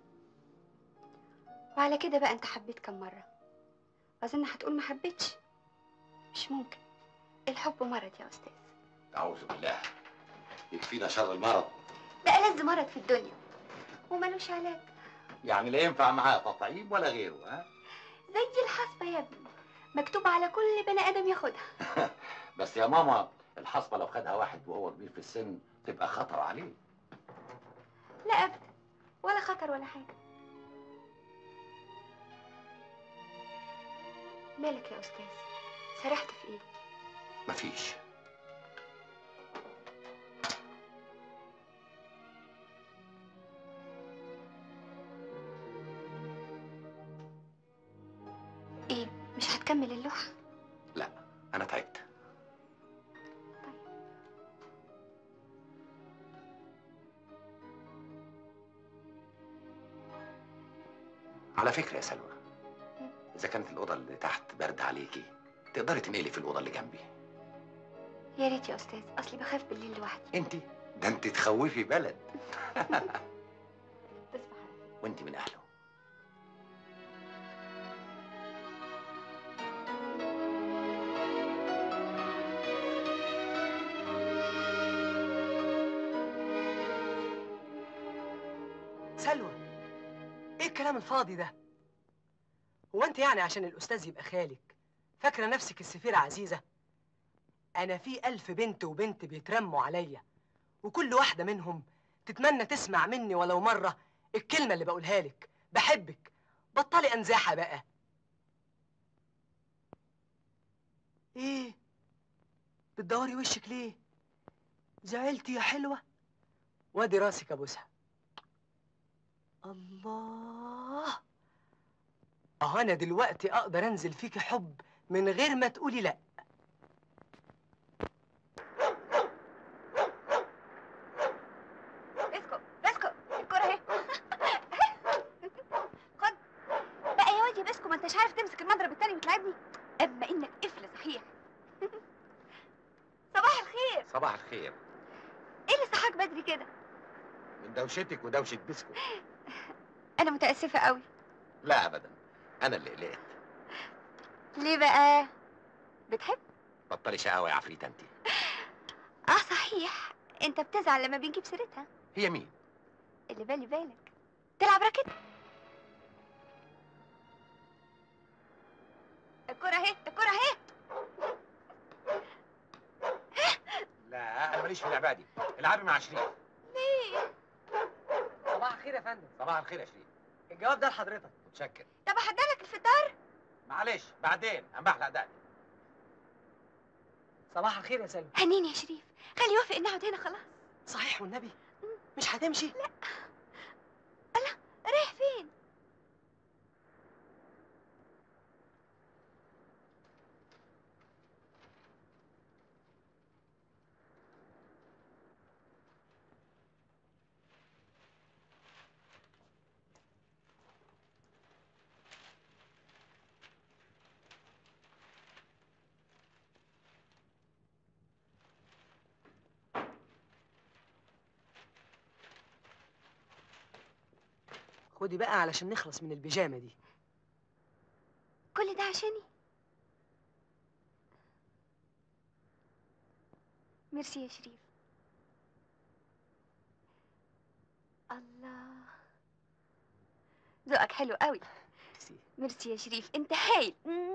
وعلى كده بقى انت حبيت كم مرة اظن هتقول ما حبيتش مش ممكن الحب مرض يا استاذ
أعوذ بالله يكفينا شر المرض
ده ألذ مرض في الدنيا وملوش علاج
يعني لا ينفع معاه تطعيم ولا غيره ها
زي الحصبة يا ابني مكتوب على كل بني ادم ياخدها
بس يا ماما الحصبة لو خدها واحد وهو كبير في السن تبقى خطر عليه
لا ابدا ولا خطر ولا حاجة مالك يا استاذ سرحت في ايه
مفيش
ايه مش هتكمل اللوحة
لا أنا تعبت على فكرة يا سلوى إذا كانت الأوضة اللي تحت برد عليكي تقدري تنقلي في الأوضة اللي جنبي
يا ريت يا استاذ اصلي بخاف بالليل لوحدي
أنت ده أنت تخوفي بلد
تصبح على خير
وأنت من أهله
سلوى ايه الكلام الفاضي ده هو انت يعني عشان الاستاذ يبقى خالك فاكره نفسك السفيره عزيزه انا في الف بنت وبنت بيترموا عليا وكل واحده منهم تتمنى تسمع مني ولو مره الكلمه اللي بقولها لك بحبك بطلي انزاحه بقى ايه بتدوري وشك ليه زعلتي يا حلوه وادي راسك ابوسها الله اه انا دلوقتي اقدر انزل فيكي حب من غير ما تقولي لا
اسكت اسكت الكرة اهي خد بقى يا واد يا بسكو ما انتش عارف تمسك المضرب التاني وتلعبني اما انك قفل صحيح صباح الخير
صباح الخير
ايه اللي صحاك بدري كده
من دوشتك ودوشة بسكو
انا متاسفه قوي
لا أبدا أنا اللي قلقت
ليه بقى بتحب
بطلي شقاوة يا عفريت أنت
اه صحيح انت بتزعل لما بنجيب سيرتها
هي مين؟
اللي بالي بالك تلعب راكت الكرة اهي الكرة اهي
لا أنا ماليش في اللعبة دي العبي مع شريف
ليه
صباح الخير يا فندم
صباح الخير يا شريف
الجواب ده لحضرتك
متشكر
طب احضر لك الفطار
معلش بعدين أنا بحلق دقني
صباح الخير يا سلمى
هنيني يا شريف خلي يوافق نقعد هنا خلاص
صحيح والنبي مش هتمشي لا
رايح فين
خدي بقى علشان نخلص من البيجامه دي
كل ده عشاني ميرسي يا شريف الله ذوقك حلو قوي
ميرسي.
ميرسي يا شريف انت هايل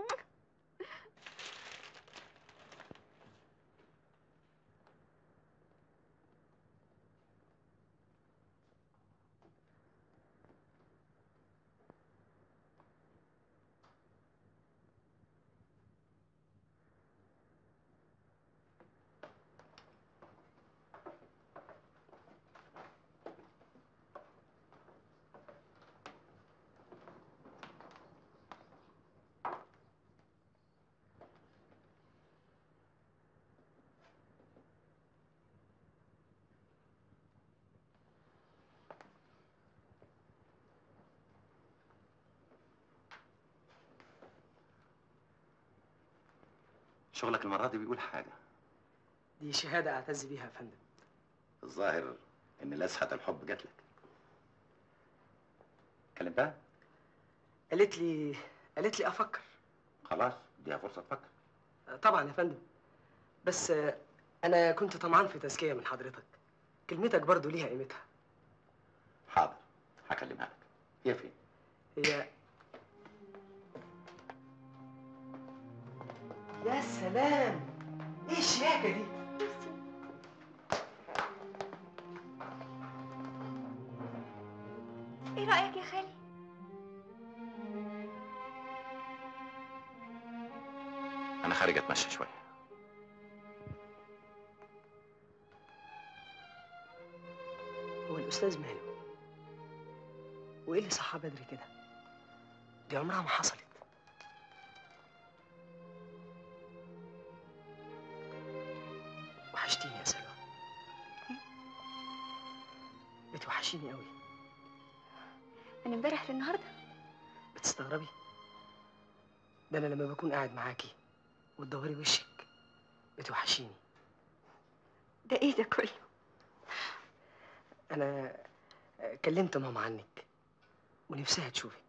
شغلك المرة دي بيقول حاجة
دي شهاده اعتز بيها يا فندم
الظاهر إن لسحة الحب جات لك كلمتها؟
قالت لي قالت لي افكر
خلاص اديها فرصة تفكر
طبعا يا فندم بس آه، انا كنت طمعان في تزكيه من حضرتك كلمتك برضو ليها قيمتها
حاضر هكلمها لك هي فين؟
هي يا سلام ايه الشياكه دي
ايه رأيك يا خالي
أنا خارج أتمشى شوية
هو الاستاذ ماله وايه اللي صحاه بدري كده دي عمرها ما حصلت وحشتيني يا سلوى بتوحشيني قوي
من امبارح للنهارده
بتستغربي ده انا لما بكون قاعد معاكي وتدوري وشك بتوحشيني
ده ايه ده كله
انا كلمت ماما عنك ونفسها تشوفك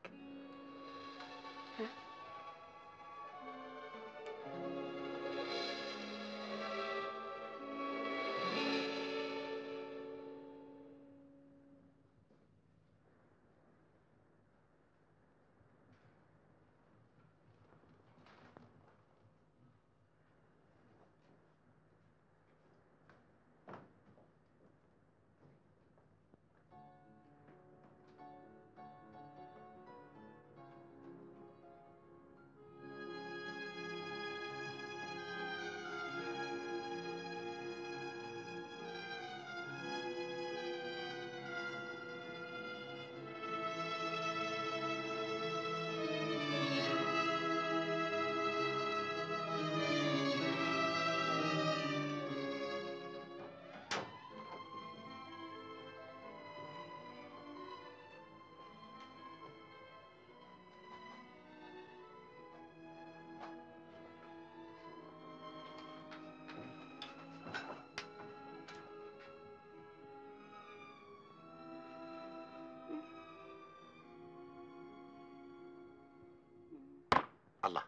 الله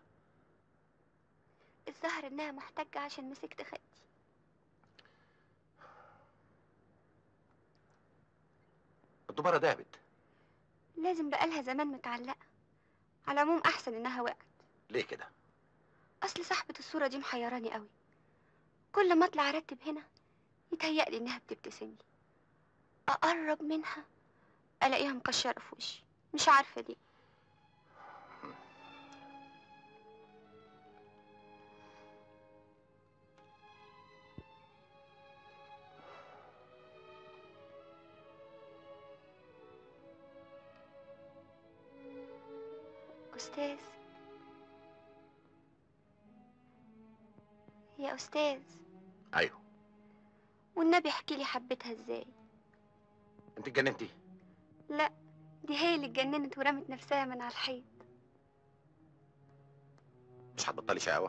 الظاهر انها محتاجة عشان مسكت خدي
الدبارة دابت
لازم بقالها زمان متعلقة على العموم احسن انها وقعت
ليه كده؟
اصل صاحبة الصورة دي محيراني قوي كل ما اطلع ارتب هنا يتهيألي انها بتبتسم لي اقرب منها الاقيها مكشرة في وشي مش عارفة ليه أستاذ يا أستاذ
ايوه
والنبي احكي لي حبيتها ازاي
انت اتجننتي
لا دي هي اللي اتجننت ورمت نفسها من على الحيط
مش هتبطلي شقاوه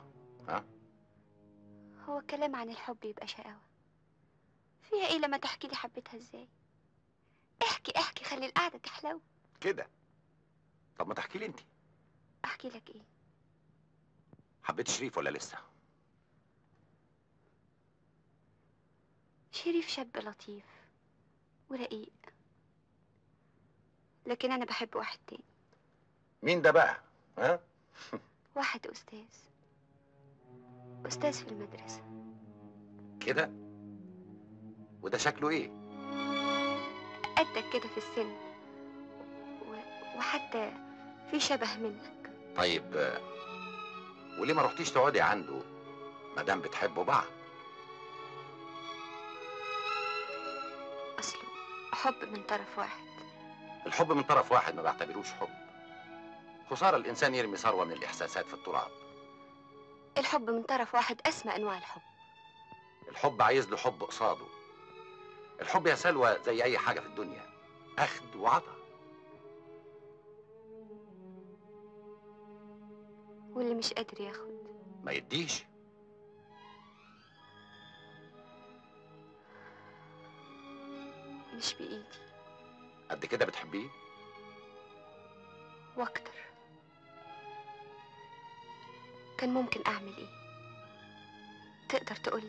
هو الكلام عن الحب يبقى شقاوة فيها ايه لما تحكي لي حبيتها ازاي احكي احكي خلي القعدة تحلو
كده طب ما تحكي لي انت
احكي لك ايه
حبيت شريف ولا لسه
شريف شاب لطيف ورقيق لكن انا بحب واحد تاني
مين ده بقى ها
واحد استاذ استاذ في المدرسة
كده وده شكله ايه
قدك كده في السن و... وحتى في شبه منك
طيب آه، وليه ما رحتيش تقعدي عنده ما دام بتحبوا بعض
اصله حب من طرف واحد
الحب من طرف واحد ما بعتبروش حب خسارة الإنسان يرمي ثروة من الإحساسات في التراب
الحب من طرف واحد اسمى انواع الحب
الحب عايز له حب قصاده الحب يا سلوى زي أي حاجة في الدنيا أخد وعطا
واللي مش قادر ياخد
ما يديش
مش بايدي
قد كده بتحبيه
واكتر كان ممكن اعمل ايه تقدر تقولي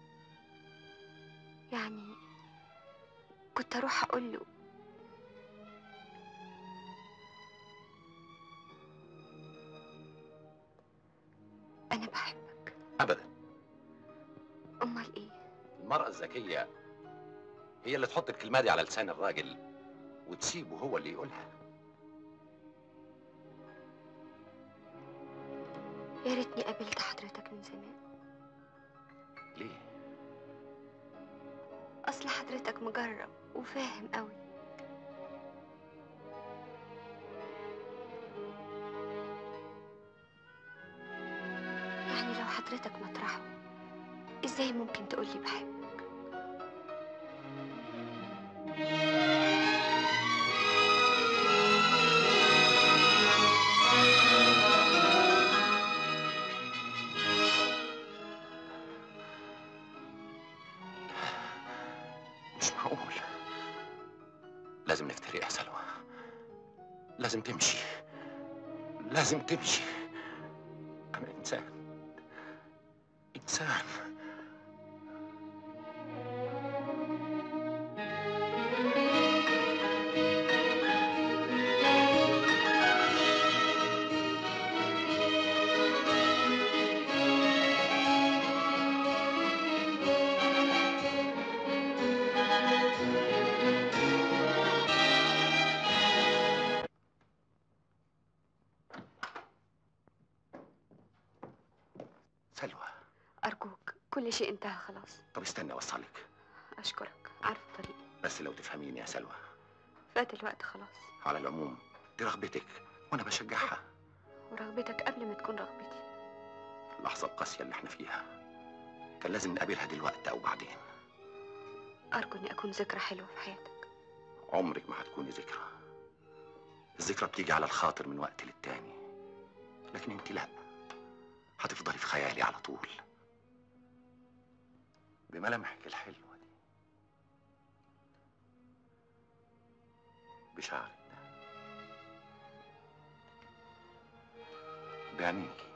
يعني كنت اروح اقول له انا بحبك
أبدا
امال ايه
المرأة الذكية هي اللي تحط الكلمة دي على لسان الراجل وتسيبه هو اللي يقولها
يا ريتني قابلت حضرتك من زمان
ليه؟
اصل حضرتك مجرب وفاهم قوي يعني لو حضرتك مطرحه ازاي ممكن تقولي بحبك
مش معقول لازم نفترق يا سلوى لازم تمشي لازم تمشي أنا إنسان إنسان سلوى
ارجوك كل شيء انتهى خلاص
طب استنى أوصلك
اشكرك عارفه طريقي
بس لو تفهميني يا سلوى
فات الوقت خلاص
على العموم دي رغبتك وأنا بشجعها
ورغبتك قبل ما تكون رغبتي
اللحظة القاسية اللي احنا فيها كان لازم نقابلها دلوقتي أو بعدين
ارجو اني اكون ذكرى حلوه في حياتك
عمرك ما هتكوني ذكرى الذكرى بتيجي على الخاطر من وقت للتاني لكن انت لا هتفضلي في خيالي على طول بملامحك الحلوة دي بشعرك ده بعينيكي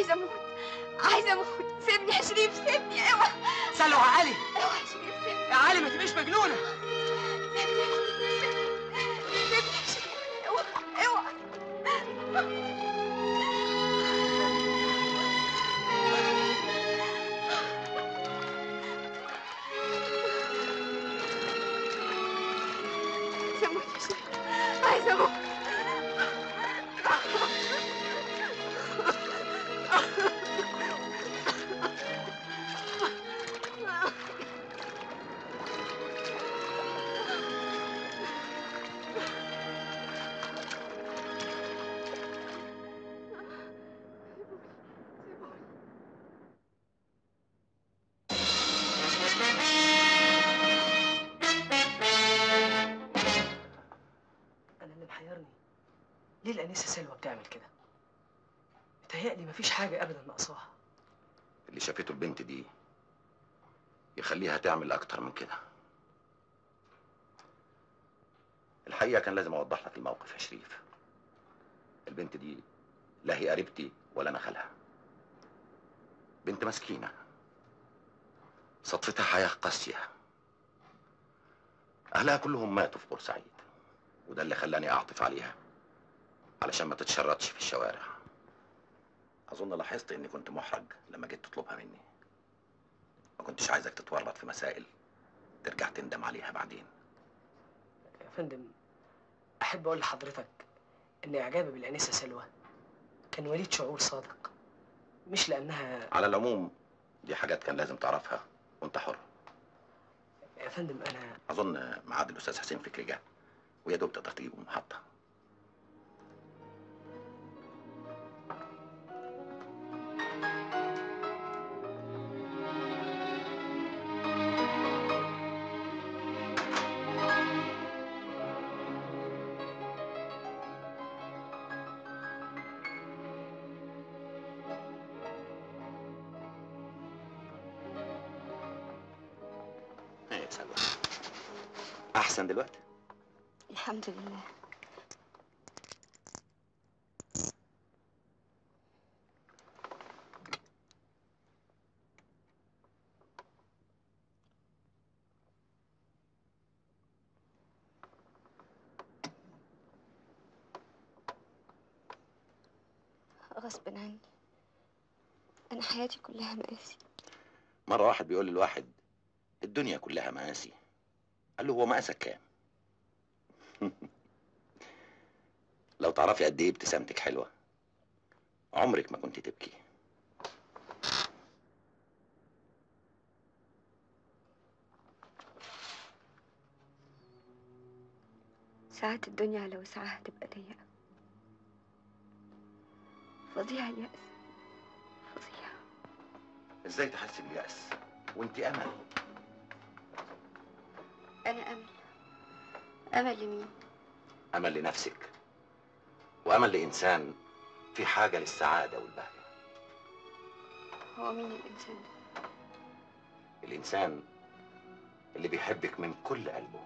عايزه اموت عايزه اموت سيبني يا شريف سيبني اوعى
سلوى علي
اوعى يا شريف سيبني
يا علي ما تبقيش مجنونه
سيبني يا شريف اوعى اوعى عايزه اموت يا شريف عايزه اموت
انا اللي محيرني ليه الانسه سلوى بتعمل كده متهيألي مفيش حاجه ابدا ناقصاها
اللي شافته البنت دي يخليها تعمل اكتر من كده الحقيقه كان لازم اوضح لك الموقف يا شريف البنت دي لا هي قريبتي ولا انا خالها بنت مسكينه صدفتها حياه قاسيه اهلها كلهم ماتوا في بورسعيد وده اللي خلاني اعطف عليها علشان ما تتشردش في الشوارع اظن لاحظت اني كنت محرج لما جيت تطلبها مني ما كنتش عايزك تتورط في مسائل ترجع تندم عليها بعدين
يا فندم احب اقول لحضرتك ان اعجابي بالانسه سلوى كان وليد شعور صادق مش لانها
على العموم دي حاجات كان لازم تعرفها وانت حر
يا فندم انا
اظن ميعاد الاستاذ حسين فكري جه ويا دوب تقدر تجيبه من المحطه ايه يا سلوى احسن دلوقتي
الحمد لله غصب عني أنا حياتي كلها مقاسي
مره واحد بيقول للواحد الدنيا كلها مقاسي قال له هو مقاسك كام لو تعرفي قد ايه ابتسامتك حلوه عمرك ما كنت تبكي
ساعات الدنيا على وسعها تبقى ضيقة فظيع اليأس فظيع
ازاي تحسي باليأس وانت امل
أنا أمل أمل لمين؟
امل لنفسك وامل لانسان في حاجه للسعاده والبهجه
هو مين الإنسان ده؟
الانسان اللي بيحبك من كل قلبه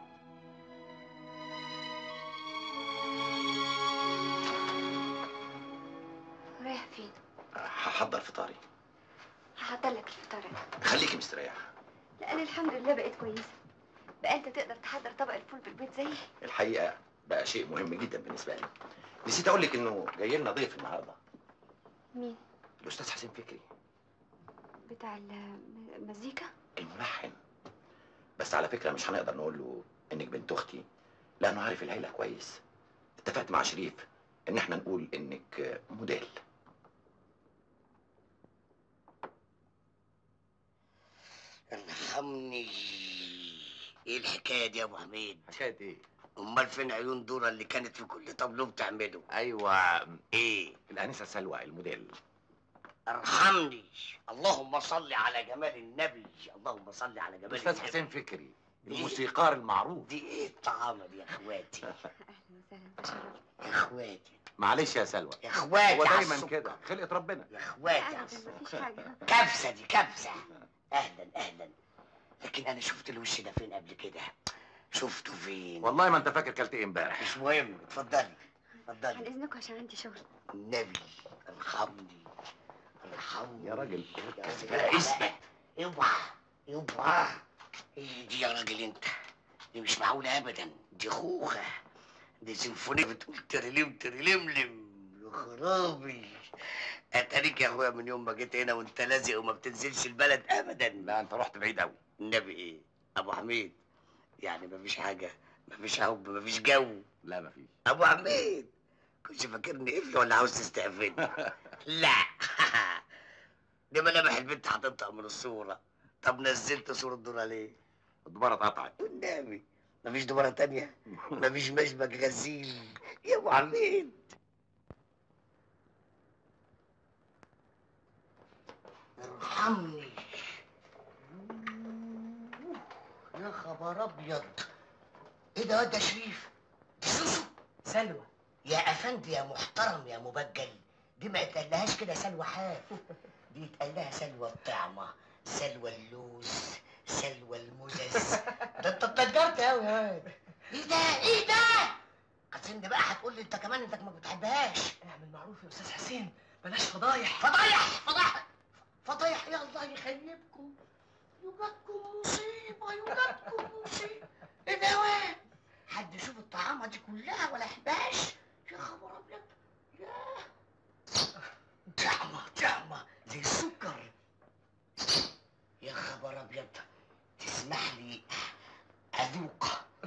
رايح فين؟
هحضر فطاري
هحضر لك الفطار أنا
خليكي مستريحه
لأن الحمد لله بقيت كويسة بقى أنت تقدر تحضر طبق الفول بالبيض زيي
الحقيقه بقى شيء مهم جدا بالنسبه لي نسيت اقول لك انه جاي لنا ضيف النهارده
مين؟
الاستاذ حسين فكري
بتاع الم- المزيكا؟
الملحن بس على فكره مش هنقدر نقول له انك بنت اختي لانه عارف العيله كويس اتفقت مع شريف ان احنا نقول انك موديل
ارحمني ايه الحكايه دي يا ابو حميد
حكايه ايه
امال فين عيون دورة اللي كانت في كل طابلو بتعمله
ايوه
ايه
الانسه سلوى الموديل
ارحمني اللهم صل على جمال النبي اللهم صل على جمال
الاستاذ
النبي
حسين فكري الموسيقار المعروف
دي ايه الطعامه دي يا اخواتي
أهلا وسهلا تشرف
يا اخواتي
معلش يا سلوى
يا اخواتي
هو
على
دايما
السكر.
كده خلقه ربنا
يا اخواتي على
أبدا مفيش
السكر.
حاجة
كبسه دي كبسه اهلا اهلا لكن انا شفت الوش ده فين قبل كده شفته فين
والله ما انت فاكر كلت ايه امبارح
مش مهم اتفضلي
عن
اتفضلي
إذنكم عشان عندي شغل
النبي ارحمني ارحمني
يا راجل
بقى اسمك اوعى اوعى ايه دي يا راجل انت دي مش معقولة ابدا دي خوخة دي سيمفونية بتقول تريليم تريلملم يا خرابي اتاريك يا اخويا من يوم ما جيت هنا وانت لازق وما بتنزلش البلد ابدا
لا انت رحت بعيد قوي
النبي ايه ابو حميد يعني مفيش حاجة مفيش حب مفيش جو
لا مفيش
ابو حميد كنت فاكرني قفل ولا عاوز تستقفلني لا دي ملامح البنت هتنطق من الصورة طب نزلت صورة دورة ليه؟
الدبارة اتقطعت
والنبي مفيش دبارة تانية مفيش مشبك غسيل يا ابو حميد ارحمني يا خبر ابيض ايه ده ده شريف دي سوسو
سلوى
يا افندي يا محترم يا مبجل دي ما يتقلهاش كده سلوى حاف دي يتقال لها سلوى الطعمة سلوى اللوز سلوى المزز ده انت اتنجرت قوي يا واد ايه ده ايه ده اصل بقى هتقول لي انت كمان انك ما بتحبهاش
اعمل معروف يا استاذ حسين بلاش فضايح
فضايح فضايح فضايح يا الله يخيبكم يوجدكم مصيبة يوجدكم مصيبة ايه ده يا واد حد يشوف الطعامة دي كلها ولا يحبهاش يا خبر ابيض ياه طعمة طعمة زي السكر يا خبر ابيض تسمح لي اذوق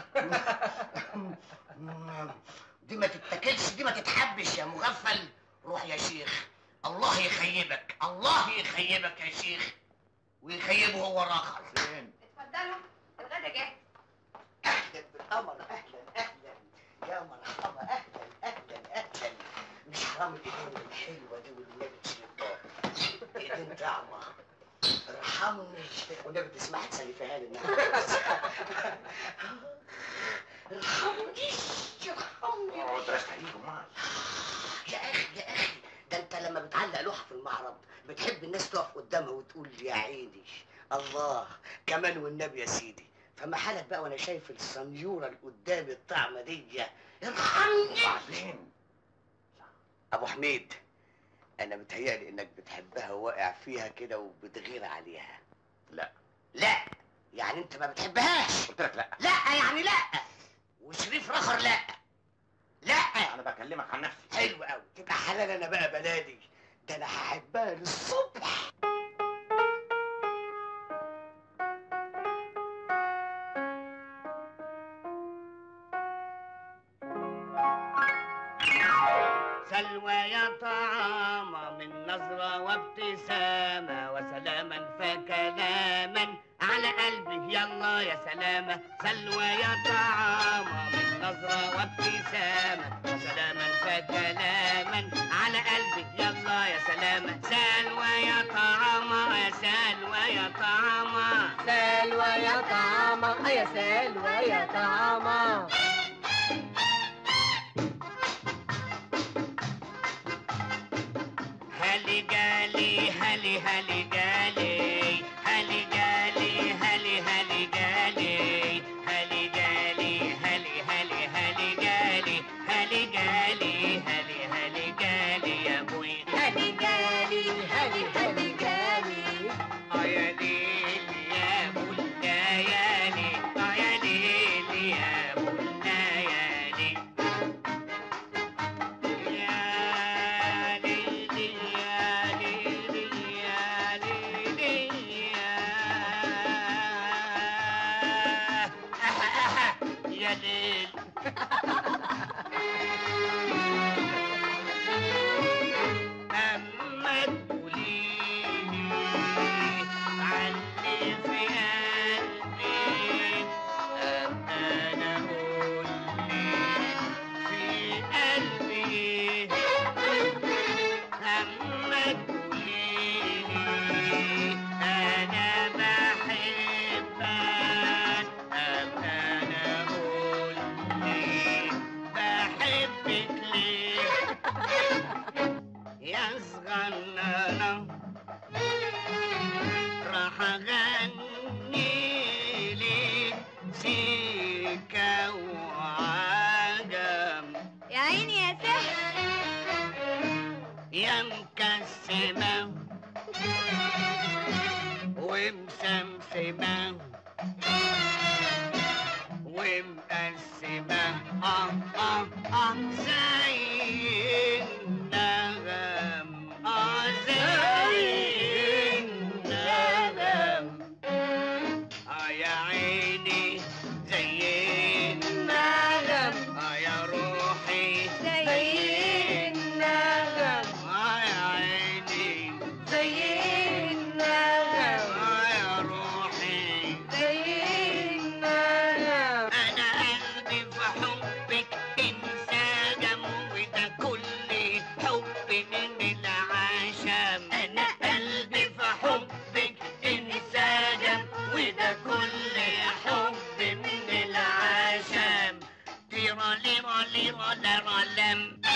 دي ما تتاكلش دي ما تتحبش يا مغفل روح يا شيخ الله يخيبك الله يخيبك يا شيخ ويخيبه هو الاخر
فين
اتفضلوا الغدا جاهز
اهلا بالقمر اهلا اهلا يا مرحبا اهلا اهلا اهلا مش حرام الايدين الحلوه دي والنبي شيطان ايدين طعمه ارحمني والنبي تسمح تسلفها لي النهارده ارحمني ارحمني
اقعد رستعيد امال
يا اخي يا اخي ده انت لما بتعلق لوحه في المعرض بتحب الناس تقف قدامها وتقول يا عيني الله كمان والنبي يا سيدي فما حالك بقى وانا شايف السنيوره اللي قدامي الطعمه دي ارحمني
وبعدين
ابو حميد انا متهيألي انك بتحبها وواقع فيها كده وبتغير عليها
لا
لا يعني انت ما بتحبهاش
قلت لك لا
لا يعني لا وشريف رخر لا لا
انا بكلمك عن نفسي
حلو قوي تبقى حلال انا بقى بلادي ده انا هحبها للصبح سلوى يا طعامة من نظرة وابتسامة وسلاما فكلاما على قلبي يلا يا سلامة سلوى يا طعامة من نظرة وابتسامة وسلاما فكلاما على قلبي يلا يا سلامة سلوى يا طعامة يا سلوى يا طعامة
سلوى يا طعامة يا سلوى يا طعامة
هلي جالي هلي هلي جالي هلي جالي هلي هلي جالي هلي جالي هلي هلي هلي جالي هلي جالي هلي هلي جالي يا ابوي
هلي جالي هلي هلي جالي
اه يا ليل يا ابو الليالي اه يا ليل يا ابو الليالي يا ليل يا ليل يا ليل يا يا ليل أما تقوليلي علي في قلبي أنا أقولي في قلبي أما تقوليلي أنا بحبك أنا أقولي بحبك ليه يا صغننة راح اغني لك سيكا وعجم
يا عيني يا سحر
يا مكسمة ومسمسمة ومقسمة اه اه اه زي النغم اه زي النغم اه يا عيني زي النغم اه يا روحي زي النغم اه يا عيني زي النغم اه يا روحي زي النغم انا قلبي في حبك انسجم وده كل حب من العشم انا قلبي في حبك انسجم وده كل حب من العشم تيرا ليرا ليرا لرا لم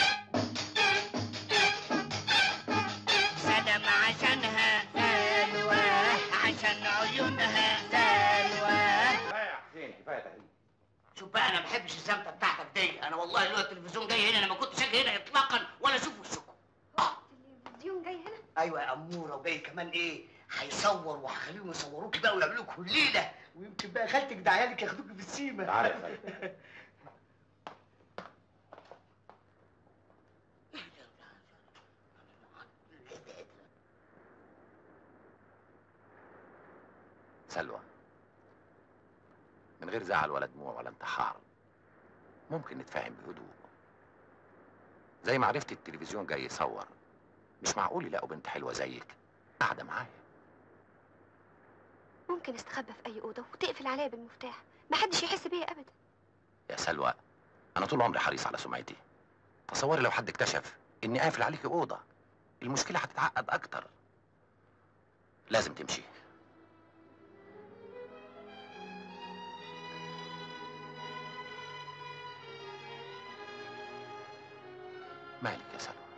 سلام عشانها سلوى عشان عيونها سلوى
كفايه يا حسين كفايه تهريج
شوف بقى انا ما بحبش الزمته بتاعتك دي انا والله لولا التلفزيون جاي هنا انا ما كنتش اجي هنا اطلاقا ولا اشوف وشكم اه
التلفزيون جاي هنا
ايوه يا اموره وجاي كمان ايه هيصور وهخليهم يصوروك بقى ويعملوا لك ليله ويمكن بقى خالتك دعيها لك ياخدوك في السيما
تعالى يا فندم سلوى من غير زعل ولا دموع ولا انتحار ممكن نتفاهم بهدوء زي ما عرفت التلفزيون جاي يصور مش معقول يلاقوا بنت حلوه زيك قاعده معايا
ممكن استخبى في اي اوضه وتقفل عليا بالمفتاح محدش يحس بيا ابدا
يا سلوى انا طول عمري حريص على سمعتي تصوري لو حد اكتشف اني قافل عليكي اوضه المشكله هتتعقد اكتر لازم تمشي مالك يا سلوى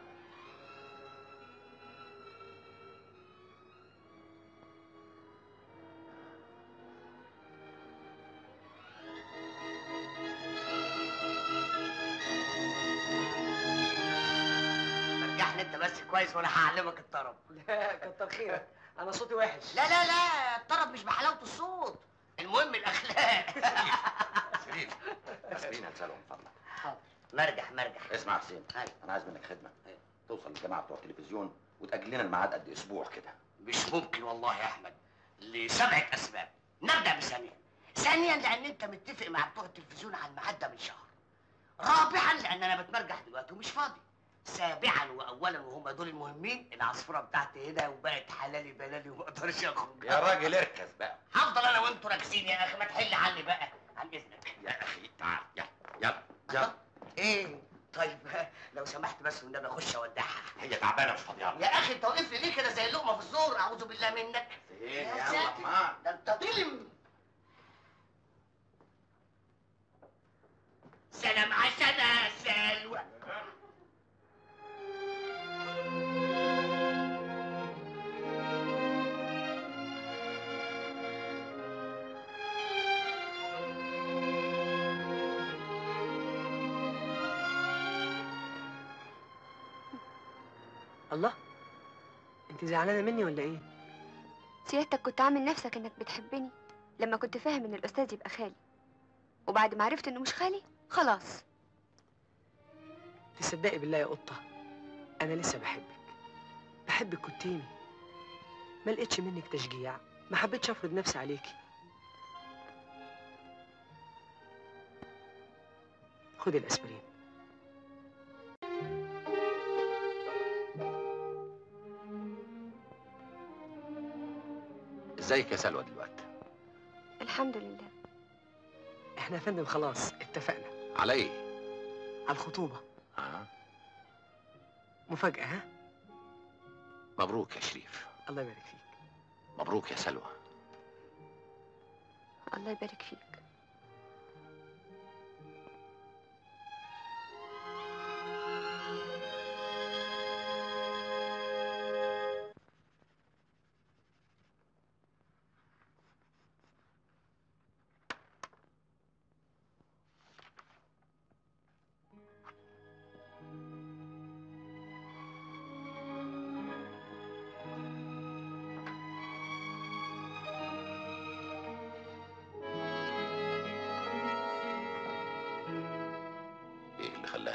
رجعني انت بس كويس وانا هعلمك الطرب
لا كتر خيرك انا صوتي وحش
لا لا لا الطرب مش بحلاوه الصوت المهم الاخلاق
سليم اسمعيني يا سلوى من فضلك
حاضر مرجح مرجح
اسمع يا حسين
أيوة.
انا عايز منك خدمه
أيوة.
توصل للجماعه بتوع التلفزيون وتاجل لنا الميعاد قد اسبوع كده
مش ممكن والله يا احمد لسبعه اسباب نبدا بثانيا ثانيا لان انت متفق مع بتوع التلفزيون على الميعاد ده من شهر رابعا لان انا بتمرجح دلوقتي ومش فاضي سابعا واولا وهم دول المهمين العصفوره بتاعتي هنا وبقت حلالي بلالي وما اقدرش اخرج
يا راجل اركز بقى
هفضل انا وانتوا راكزين يا اخي ما تحل عني بقى عن اذنك
يا اخي تعال يلا يلا يلا
ايه طيب لو سمحت بس والنبي اخش اودعها
هي تعبانه مش فاضيه
يا اخي انت واقف لي ليه كده زي اللقمه في الزور اعوذ بالله منك
حسين
يا
يلا
ساتر.
ما
ده انت ظلم سلام عشان سلوى
الله انت زعلانه مني ولا ايه
سيادتك كنت عامل نفسك انك بتحبني لما كنت فاهم ان الاستاذ يبقى خالي وبعد ما عرفت انه مش خالي خلاص
تصدقي بالله يا قطه انا لسه بحبك بحبك كنتيني ما لقيتش منك تشجيع ما حبيتش افرض نفسي عليكي خدي الاسبرين
ازيك يا سلوى دلوقتي
الحمد لله
احنا يا فندم خلاص اتفقنا
على ايه
على الخطوبه
آه.
مفاجاه ها
مبروك يا شريف
الله يبارك فيك
مبروك يا سلوى
الله يبارك فيك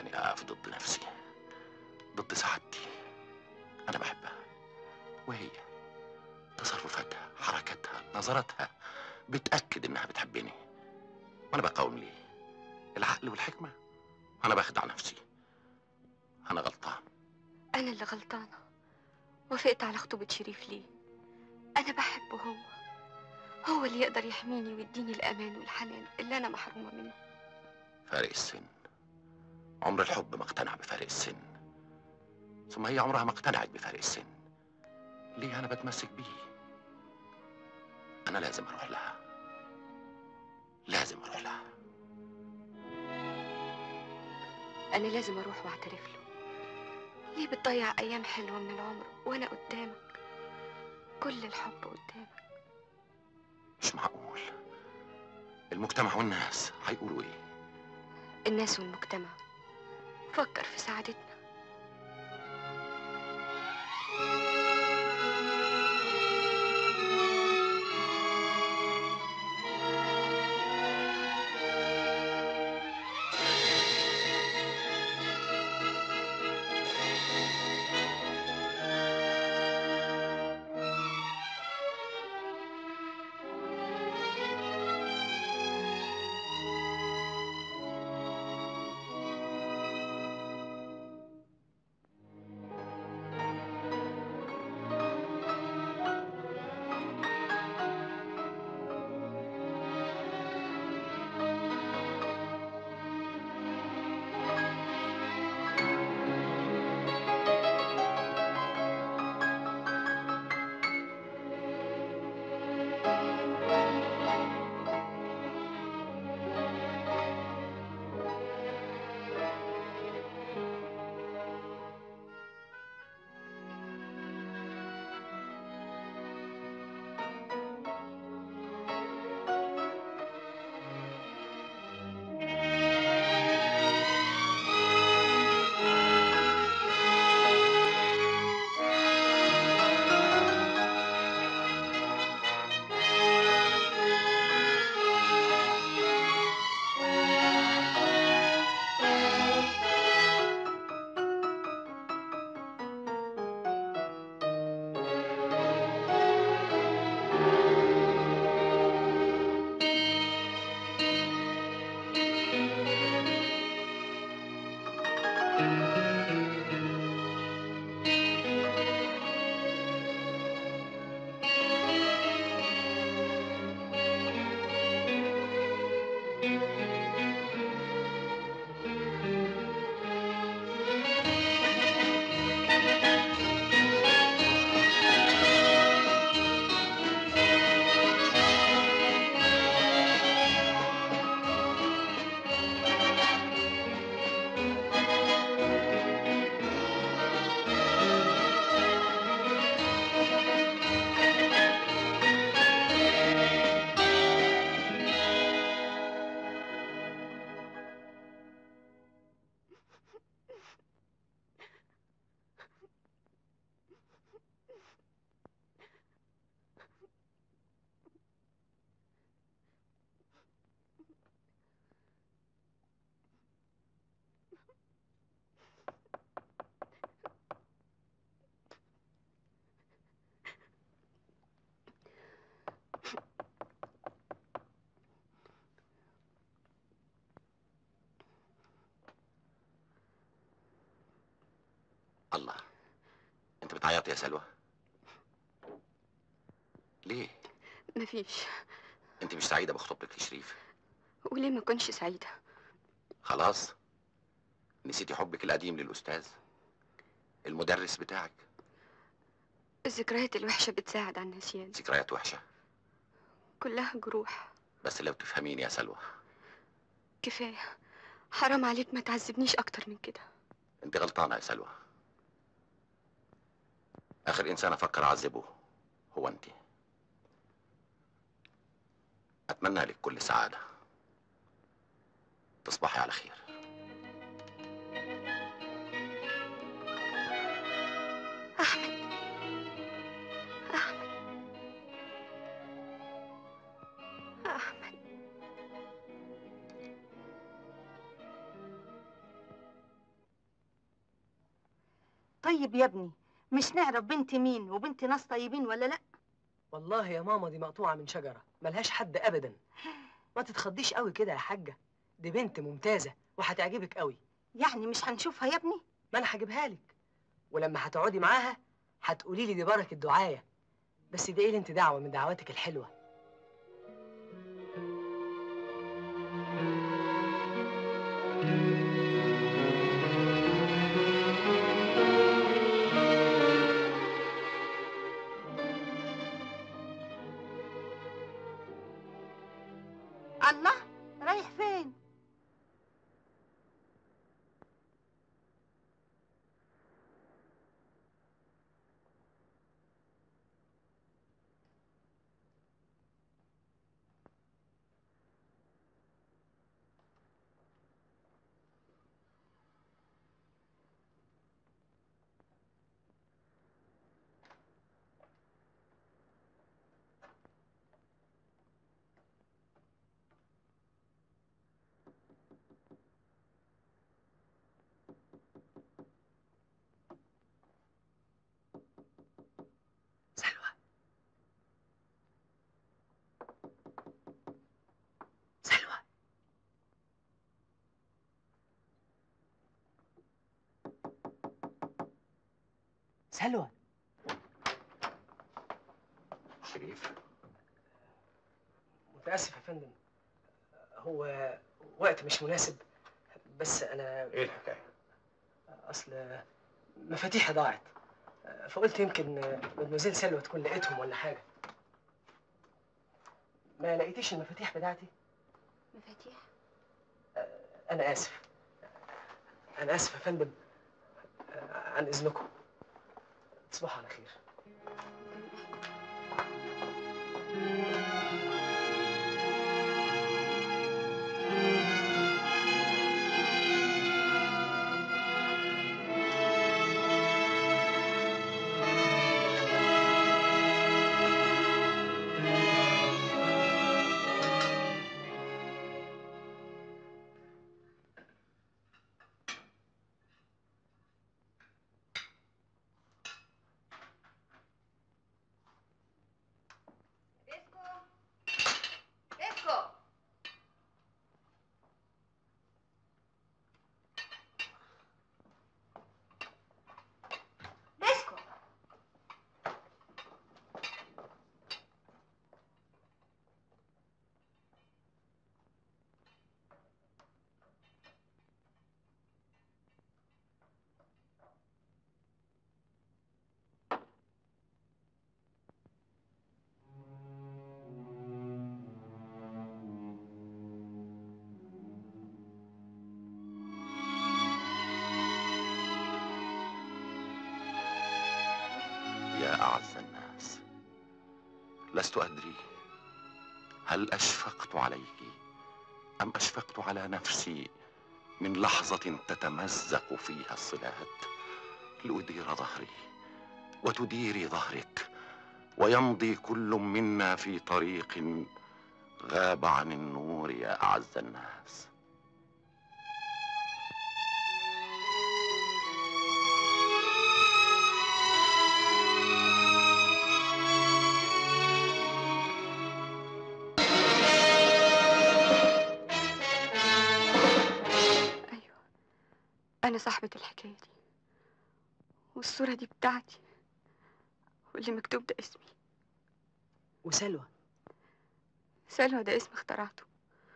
خلاني اقف ضد نفسي ضد سعادتي انا بحبها وهي تصرفاتها حركاتها نظراتها بتاكد انها بتحبني وانا بقاوم ليه العقل والحكمه انا بخدع نفسي انا غلطان
أنا اللي غلطانة وافقت على خطوبة شريف ليه أنا بحبه هو هو اللي يقدر يحميني ويديني الأمان والحنان اللي أنا محرومة منه
فارق السن عمر الحب ما اقتنع بفارق السن ثم هي عمرها ما اقتنعت بفارق السن ليه انا بتمسك بيه انا لازم اروح لها لازم اروح لها
أنا لازم أروح وأعترف له ليه بتضيع أيام حلوة من العمر وأنا قدامك كل الحب قدامك
مش معقول المجتمع والناس هيقولوا ايه
الناس والمجتمع فكر في سعادتنا
الله انت بتعيط يا سلوى ليه
مفيش
انت مش سعيده بخطوبتك لشريف
وليه ما كنش سعيدة
خلاص نسيتي حبك القديم للاستاذ المدرس بتاعك
الذكريات الوحشة بتساعد على النسيان
ذكريات وحشه
كلها جروح
بس لو تفهميني يا سلوى
كفاية حرام عليك ما تعذبنيش أكتر من كده
انت غلطانه يا سلوى اخر انسان افكر اعذبه هو انت اتمنى لك كل سعاده تصبحي على خير
أحمد أحمد أحمد
طيب يا ابني مش نعرف بنت مين وبنت ناس طيبين ولا لا
والله يا ماما دي مقطوعه من شجره ملهاش حد ابدا ما تتخضيش قوي كده يا حاجه دي بنت ممتازه وهتعجبك قوي
يعني مش هنشوفها يا ابني
ما انا هجيبها لك ولما هتقعدي معاها هتقولي لي دي بركه دعايه بس دي ايه انت دعوه من دعواتك الحلوه
الله رايح فين
سلوى سلوى سلوى
شريف
متاسف يا فندم هو وقت مش مناسب بس انا
ايه الحكايه
اصل مفاتيحي ضاعت فقلت يمكن مدموزيل سلوى تكون لقيتهم ولا حاجه ما لقيتيش المفاتيح بتاعتي
مفاتيح
انا اسف انا اسف يا فندم عن اذنكم تصبحوا على خير
ريسكو ريسكو ريسكو
يا أعز الناس لست أدري هل أشفقت عليك أم أشفقت على نفسي من لحظة تتمزق فيها الصلات لأدير ظهري وتديري ظهرك ويمضي كل منا في طريق غاب عن النور يا أعز الناس
أيوة أنا صاحبة الحكاية دي والصورة دي بتاعتي واللي مكتوب ده اسمي
وسلوى
سلوى ده اسم اخترعته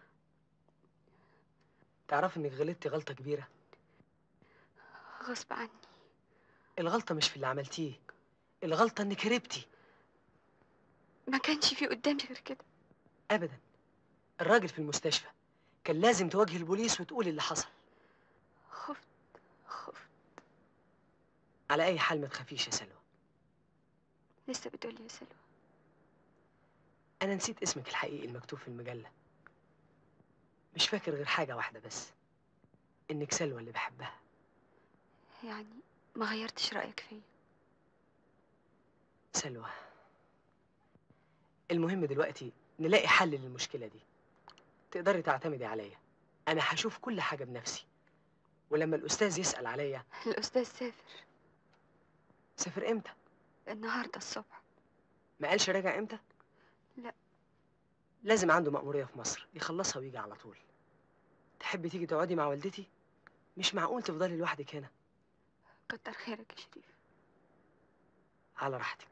تعرف انك غلطتي غلطه كبيره
غصب عني
الغلطه مش في اللي عملتيه الغلطه انك هربتي
ما كانش في قدامي غير كده
ابدا الراجل في المستشفى كان لازم تواجهي البوليس وتقولي اللي حصل
خفت خفت
على اي حال ما تخافيش يا سلوى
لسه بتقولي يا سلوى
انا نسيت اسمك الحقيقي المكتوب في المجله مش فاكر غير حاجه واحده بس انك سلوى اللي بحبها
يعني ما غيرتش رأيك فيا
سلوى المهم دلوقتي نلاقي حل للمشكله دي تقدري تعتمدي عليا انا هشوف كل حاجه بنفسي ولما الاستاذ يسال عليا
الأستاذ سافر
سافر امتى
النهارده الصبح
ما قالش راجع امتى
لا.
لازم عنده مأمورية في مصر يخلصها ويجي على طول تحبي تيجي تقعدي مع والدتي مش معقول تفضلي لوحدك هنا
كتر خيرك يا شريف
على راحتك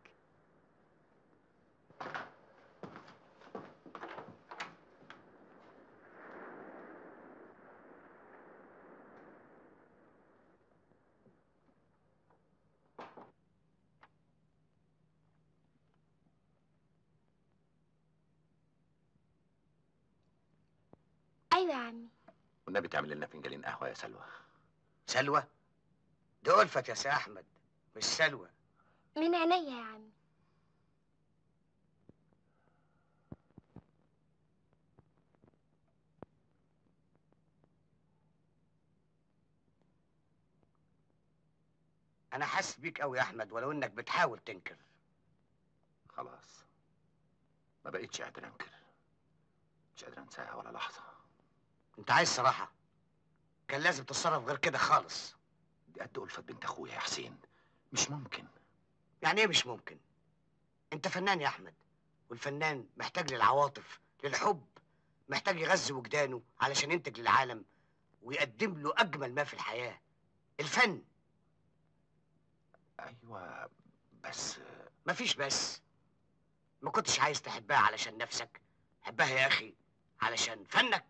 ايوه يا عمي
والنبي تعمل لنا فنجانين قهوه يا سلوى
سلوى ده ألفت يا سي أحمد مش سلوى
من عينيا يا عمي
أنا حاسس بيك أوي يا أحمد ولو إنك بتحاول تنكر
خلاص ما بقيتش قادر انكر مش قادر انساها ولا لحظه
أنت عايز صراحة كان لازم تتصرف غير كده خالص
دي قد ألفت بنت اخويا يا حسين مش ممكن
يعني إيه مش ممكن أنت فنان يا أحمد والفنان محتاج للعواطف للحب محتاج يغذي وجدانه علشان ينتج للعالم ويقدم له أجمل ما في الحياة الفن
ايوه بس
مفيش بس ما كنتش عايز تحبها علشان نفسك حبها يا أخي علشان فنك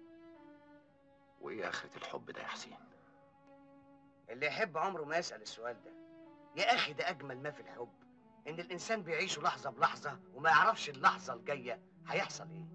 وايه اخره الحب ده يا حسين
اللي يحب عمره ما يسأل السؤال ده يا أخي ده أجمل ما في الحب إن الإنسان بيعيشه لحظة بلحظة وما يعرفش اللحظة الجاية هيحصل إيه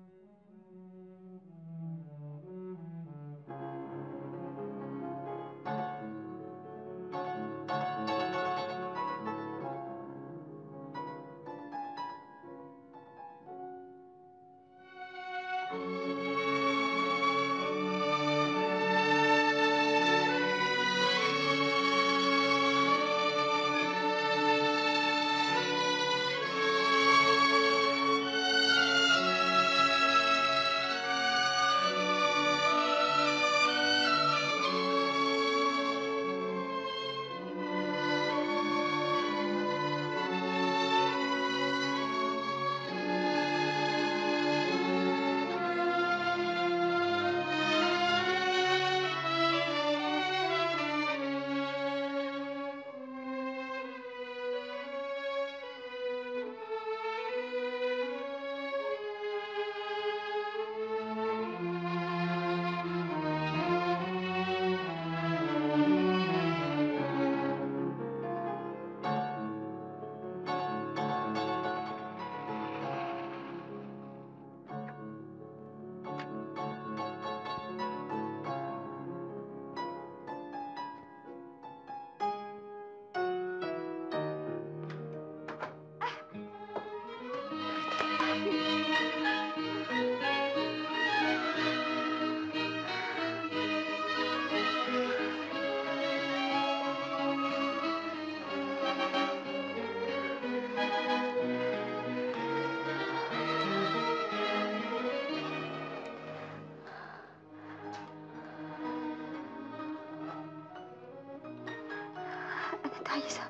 أنا تعيسة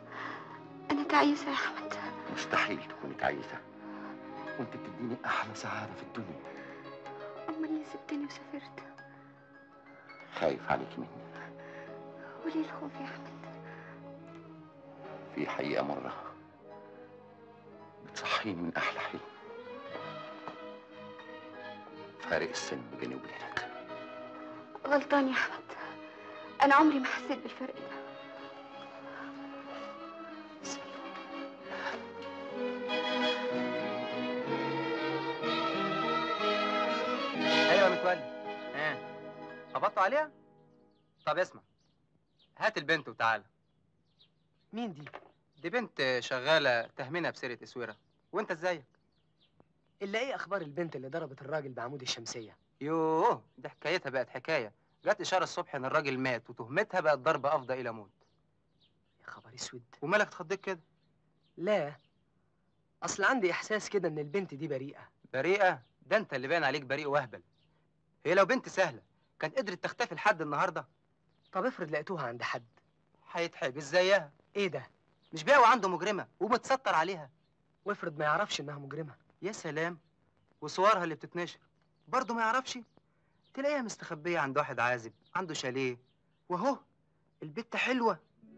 أنا تعيسة يا أحمد
مستحيل تكوني تعيسه وانت بتديني احلى سعاده في الدنيا
أمال ليه سبتني وسافرت
خايف عليك مني
وليه الخوف يا أحمد
في حقيقه مره بتصحيني من احلى حلم فارق السن بيني وبينك
غلطان يا أحمد أنا عمري ما حسيت بالفرق ده
ايوه يا متولي ها قبضتوا عليها طب اسمع هات البنت وتعالى
مين دي
دي بنت شغاله تهمينها بسيره اسوره وانت ازيك
إلا إيه أخبار البنت اللي ضربت الراجل بعمود الشمسية
يوه دي حكايتها بقت حكايه جت اشاره الصبح ان الراجل مات وتهمتها بقت ضرب افضى الى موت
يا خبر اسود
ومالك اتخضيت كده
لا أصل عندي إحساس كده إن البنت دي بريئة
بريئه ده انت اللي باين عليك بريء وهبل هي لو بنت سهله كانت قدرت تختفي لحد النهارده
طب افرض لقيتوها عند حد
هيتحبس زيها
إيه ده
مش بيقوى عنده مجرمه ومتستر عليها
وافرض ما يعرفش انها مجرمه
يا سلام وصورها اللي بتتنشر برضه ما يعرفش تلاقيها مستخبيه عند واحد عازب عنده شاليه واهو البت حلوه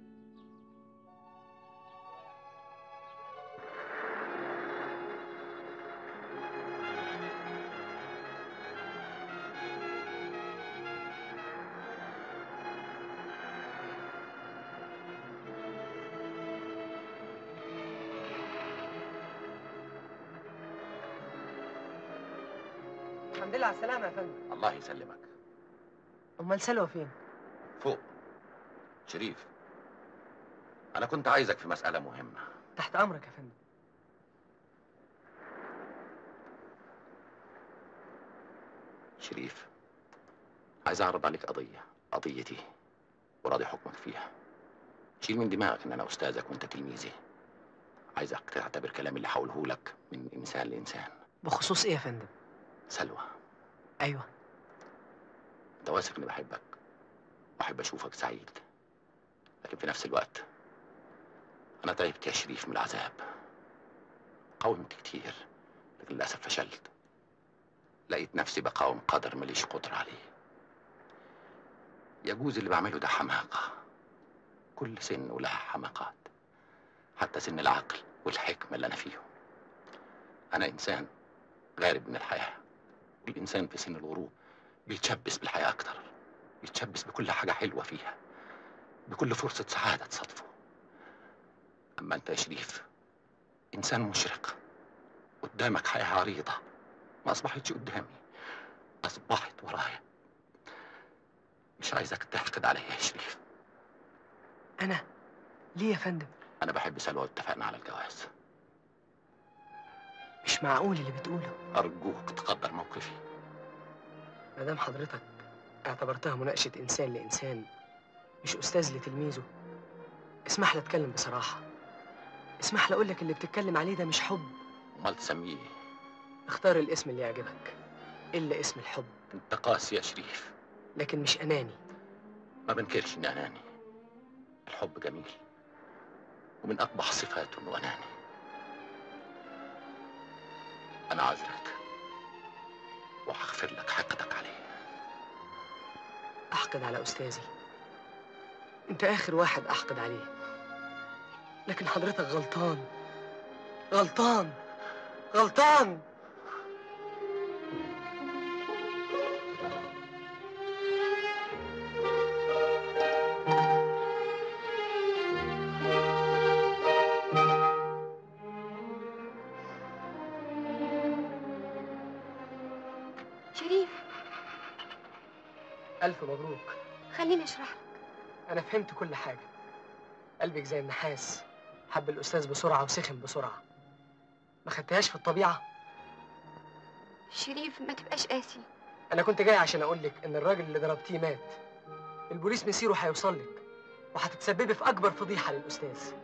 الحمد لله على السلامه يا فندم
الله يسلمك
امال سلوى فين
فوق شريف انا كنت عايزك في مسألة مهمة
تحت امرك يا فندم
شريف عايز اعرض عليك قضية قضيتي وراضي حكمك فيها شيل من دماغك ان انا استاذك وانت تلميذي عايزك تعتبر كلامي اللي هقوله لك من انسان لانسان
بخصوص ايه يا فندم
سلوى
ايوه
انت واثق اني بحبك واحب اشوفك سعيد لكن في نفس الوقت انا تعبت يا شريف من العذاب قاومت كتير لكن للاسف فشلت لقيت نفسي بقاوم قدر ماليش قدرة عليه يجوز اللي بعمله ده حماقة كل سن ولها حماقات حتى سن العقل والحكمة اللي أنا فيهم أنا إنسان غارب من الحياة والإنسان في سن الغروب بيتشبث بالحياة أكتر بيتشبث بكل حاجة حلوة فيها بكل فرصة سعادة تصادفه أما أنت يا شريف إنسان مشرق قدامك حياة عريضة ما أصبحتش قدامي أصبحت ورايا مش عايزك تحقد عليا يا شريف
انا ليه يا فندم
أنا بحب سلوى واتفقنا على الجواز
مش معقول اللي بتقوله
أرجوك تقدر موقفي
ما دام حضرتك اعتبرتها مناقشه انسان لانسان مش استاذ لتلميذه اسمح لي اتكلم بصراحه اسمح لي اقول لك اللي بتتكلم عليه ده مش حب
أمال تسميه إيه؟
اختار الاسم اللي يعجبك الا اسم الحب
أنت قاسي يا شريف
لكن مش اناني
ما بنكرش إني أناني الحب جميل ومن أقبح صفاته إنه أناني أنا عذرك وهغفر لك حقدك عليه
احقد على استاذي انت اخر واحد احقد عليه لكن حضرتك غلطان غلطان غلطان
شريف
الف مبروك
خليني اشرح لك
انا فهمت كل حاجه قلبك زي النحاس حب الاستاذ بسرعه وسخن بسرعه ما خدتهاش في الطبيعه
شريف ما تبقاش قاسي
انا كنت جاي عشان اقول لك ان الراجل اللي ضربتيه مات البوليس مسيره هيوصل لك وهتتسببي في اكبر فضيحه للاستاذ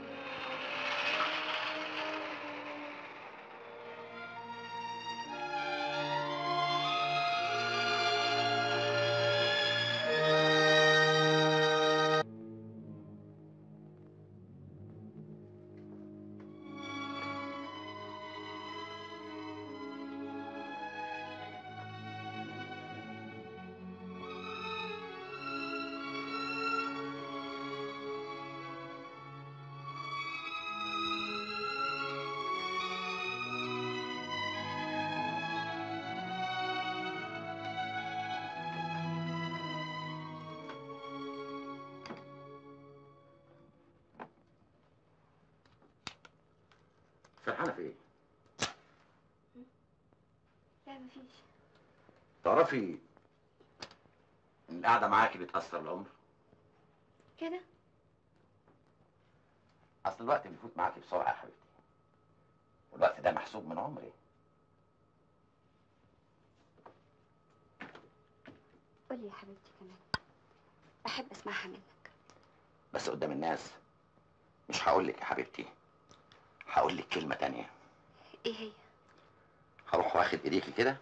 فرحانة في إيه؟
لا مفيش
تعرفي إن القعدة معاكي بتأثر العمر؟
كده
أصل الوقت بيفوت معاكي بسرعة يا حبيبتي والوقت ده محسوب من عمري
قولي يا حبيبتي كمان احب اسمعها منك
بس قدام الناس مش هقول لك يا حبيبتي هقول لك كلمة تانية
ايه هي
هروح واخد ايديكي كده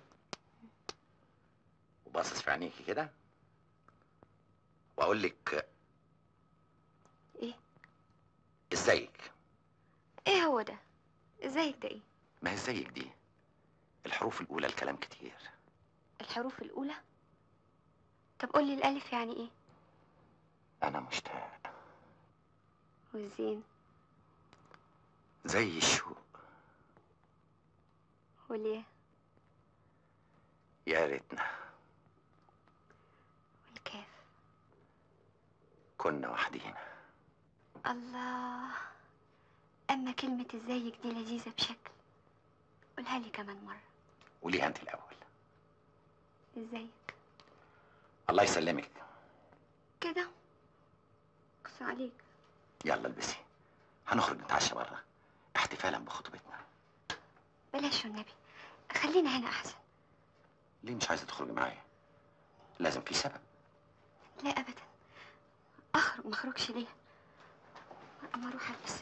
وباصص في عينيكي كده واقول لك
ايه
ازيك
ايه هو ده ازيك ده ايه
ما هي ازيك دي الحروف الاولى الكلام كتير
الحروف الاولى طب قولي الالف يعني ايه
انا مشتاق
والزين
زي الشوق
والياء
يا ريتنا
والكاف
كنا وحدينا
الله اما كلمة ازيك دي لذيذة بشكل قولها لي كمان مرة
قوليها انت الاول
ازيك
الله يسلمك
كده قص عليك
يلا البسي هنخرج نتعشى بره احتفالا بخطوبتنا
بلاش والنبي خلينا هنا احسن
ليه مش عايزه تخرجي معايا لازم في سبب
لا ابدا اخرج ما اخرجش ليه اما اروح البس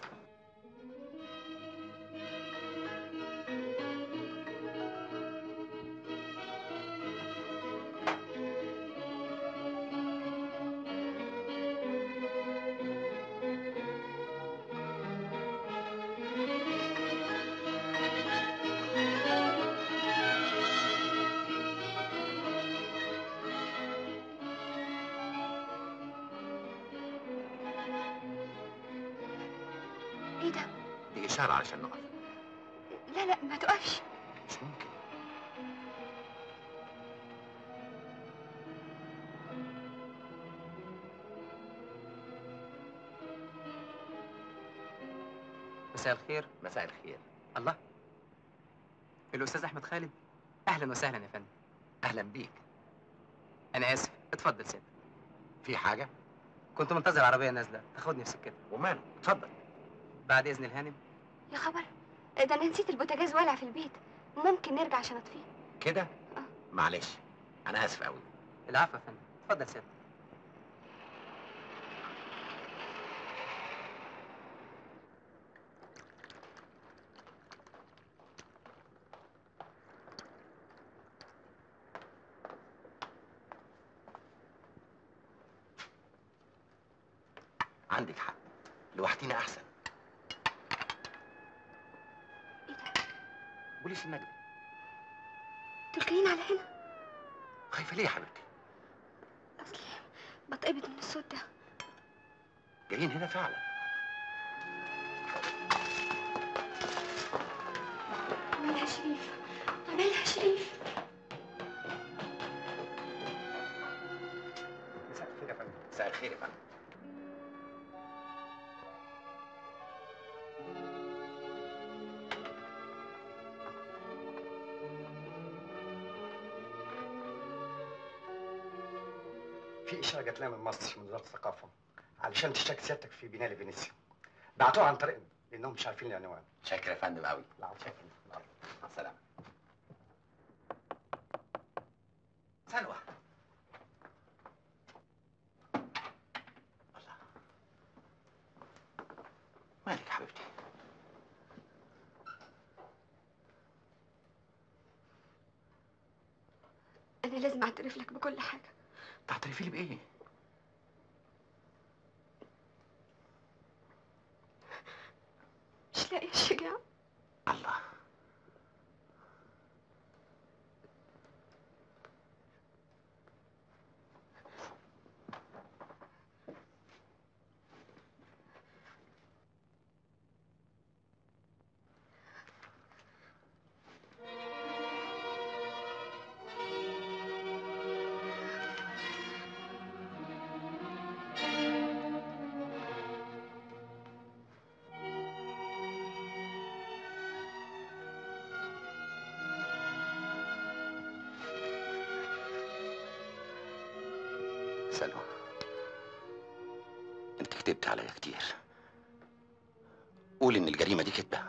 ايه ده
دي اشاره علشان نقف
لا لا ما تقفش
مش ممكن
مساء الخير
مساء الخير
الله الاستاذ احمد خالد اهلا وسهلا يا فندم
اهلا بيك
انا اسف اتفضل سيادة
في حاجه
كنت منتظر عربيه نازله تاخدني في سكتها
وماله اتفضل
بعد اذن الهانم
يا خبر ده انا نسيت البوتاجاز ولع في البيت ممكن نرجع عشان اطفيه
كده معلش انا اسف قوي
العفو يا فندم اتفضل سيادة
عندك حق لوحدينا احسن
ايه ده
بوليس النجدة
دول جايين على هنا
خايفه ليه يا حبيبتي
اصلي بتقبض من الصوت ده
جايين هنا فعلا
عملها شريف عملها شريف
مساء الخير يا فندم مساء الخير يا فندم
في إشارة جات لنا من مصر من وزارة الثقافة علشان تشترك سيادتك في بناء فينيسيا بعتوها عن طريقنا لأنهم مش عارفين العنوان
شاكر يا فندم قوي
لا شكرا
مع السلامه سلوى الله مالك يا حبيبتي
انا لازم اعترف لك بكل حاجه
تعترفي لي بايه
مش لاقيه الشجاعه
الله سلوى انت كدبت عليا كتير قول ان الجريمه دي كدبه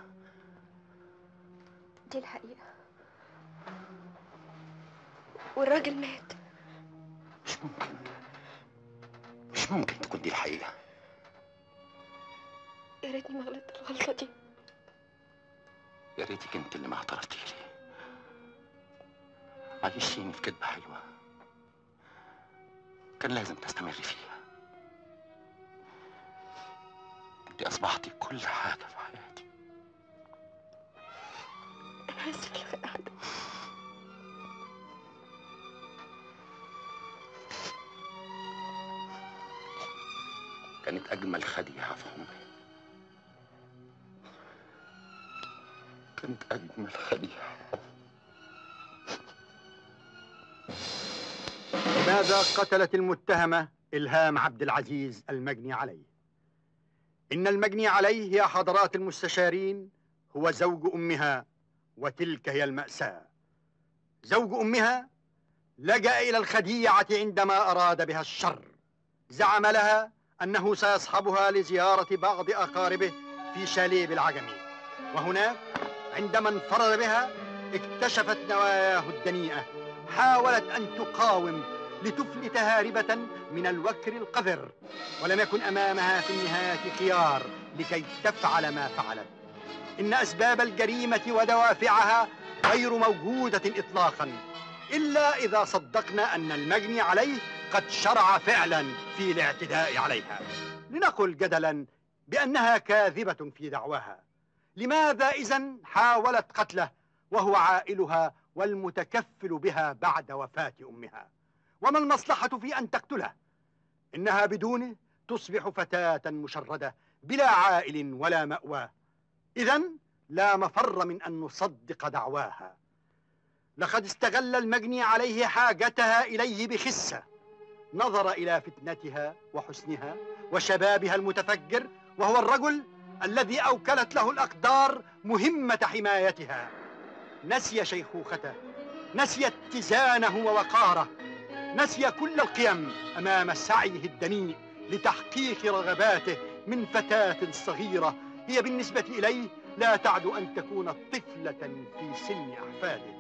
دي الحقيقه والراجل مات
مش ممكن مش ممكن تكون دي الحقيقه
يا ريتني ما غلطت الغلطه دي
يا ريتك انت اللي ما اعترفتي لي عيشيني في كدبه حلوه كان لازم تستمري فيها انت اصبحتي كل حاجه في حياتي
أنا آسفة يا غادة
كانت اجمل خديعه في عمري كانت اجمل خديعه
لماذا قتلت المتهمة إلهام عبد العزيز المجني عليه؟ إن المجني عليه يا حضرات المستشارين هو زوج أمها وتلك هي المأساة. زوج أمها لجأ إلى الخديعة عندما أراد بها الشر. زعم لها أنه سيصحبها لزيارة بعض أقاربه في شاليه بالعجمي. وهناك عندما انفرد بها اكتشفت نواياه الدنيئة حاولت أن تقاوم لتفلت هاربة من الوكر القذر ولم يكن أمامها في النهاية خيار لكي تفعل ما فعلت إن أسباب الجريمة ودوافعها غير موجودة إطلاقا إلا إذا صدقنا أن المجني عليه قد شرع فعلا في الاعتداء عليها لنقل جدلا بأنها كاذبة في دعواها لماذا إذن حاولت قتله وهو عائلها والمتكفل بها بعد وفاة أمها وما المصلحة في أن تقتله إنها بدونه تصبح فتاة مشردة بلا عائل ولا مأوى إذا لا مفر من أن نصدق دعواها لقد استغل المجني عليه حاجتها إليه بخسة نظر إلى فتنتها وحسنها وشبابها المتفجر وهو الرجل الذي أوكلت له الأقدار مهمة حمايتها نسي شيخوخته نسي اتزانه ووقاره نسي كل القيم امام سعيه الدنيء لتحقيق رغباته من فتاه صغيره هي بالنسبه اليه لا تعد ان تكون طفله في سن احفاده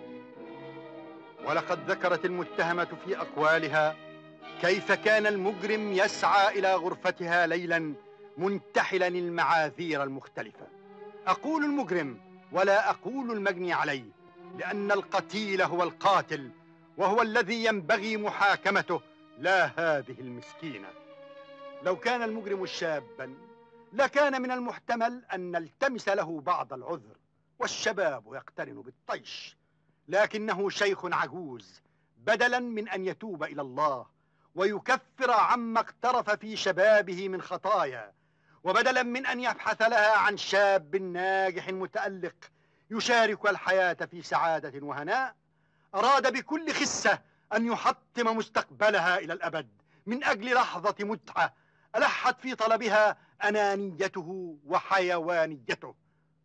ولقد ذكرت المتهمه في اقوالها كيف كان المجرم يسعى الى غرفتها ليلا منتحلا المعاذير المختلفه اقول المجرم ولا اقول المجني عليه لان القتيل هو القاتل وهو الذي ينبغي محاكمته لا هذه المسكينه لو كان المجرم شابا لكان من المحتمل ان نلتمس له بعض العذر والشباب يقترن بالطيش لكنه شيخ عجوز بدلا من ان يتوب الى الله ويكفر عما اقترف في شبابه من خطايا وبدلا من ان يبحث لها عن شاب ناجح متالق يشارك الحياه في سعاده وهناء أراد بكل خسة أن يحطم مستقبلها إلى الأبد من أجل لحظة متعة ألحت في طلبها أنانيته وحيوانيته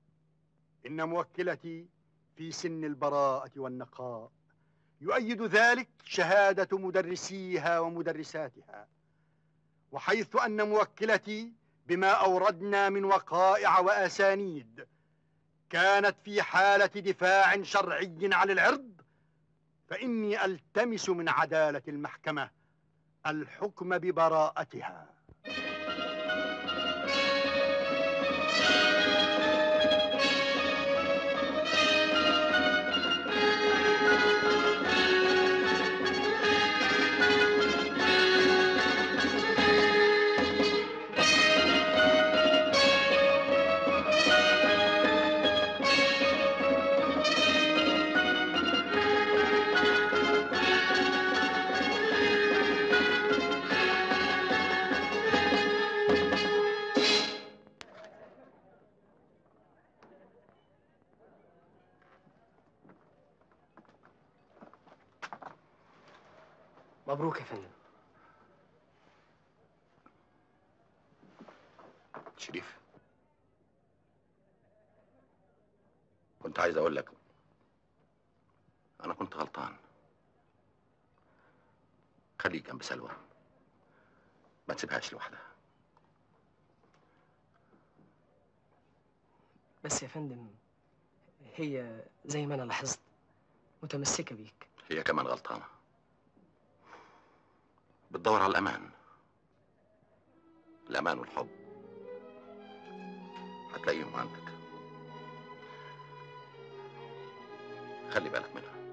إن موكلتي في سن البراءة والنقاء يؤيد ذلك شهادة مدرسيها ومدرساتها وحيث أن موكلتي بما أوردنا من وقائع وأسانيد كانت في حالة دفاع شرعي عن العرض فإني ألتمس من عدالة المحكمة الحكم ببراءتها
مبروك يا فندم
شريف كنت عايز اقول لك انا كنت غلطان خليك جنب سلوى ما تسيبهاش لوحدها
بس يا فندم هي زي ما انا لاحظت متمسكه بيك
هي كمان غلطانه بتدور على الامان الامان والحب هتلاقيهم عندك خلي بالك منها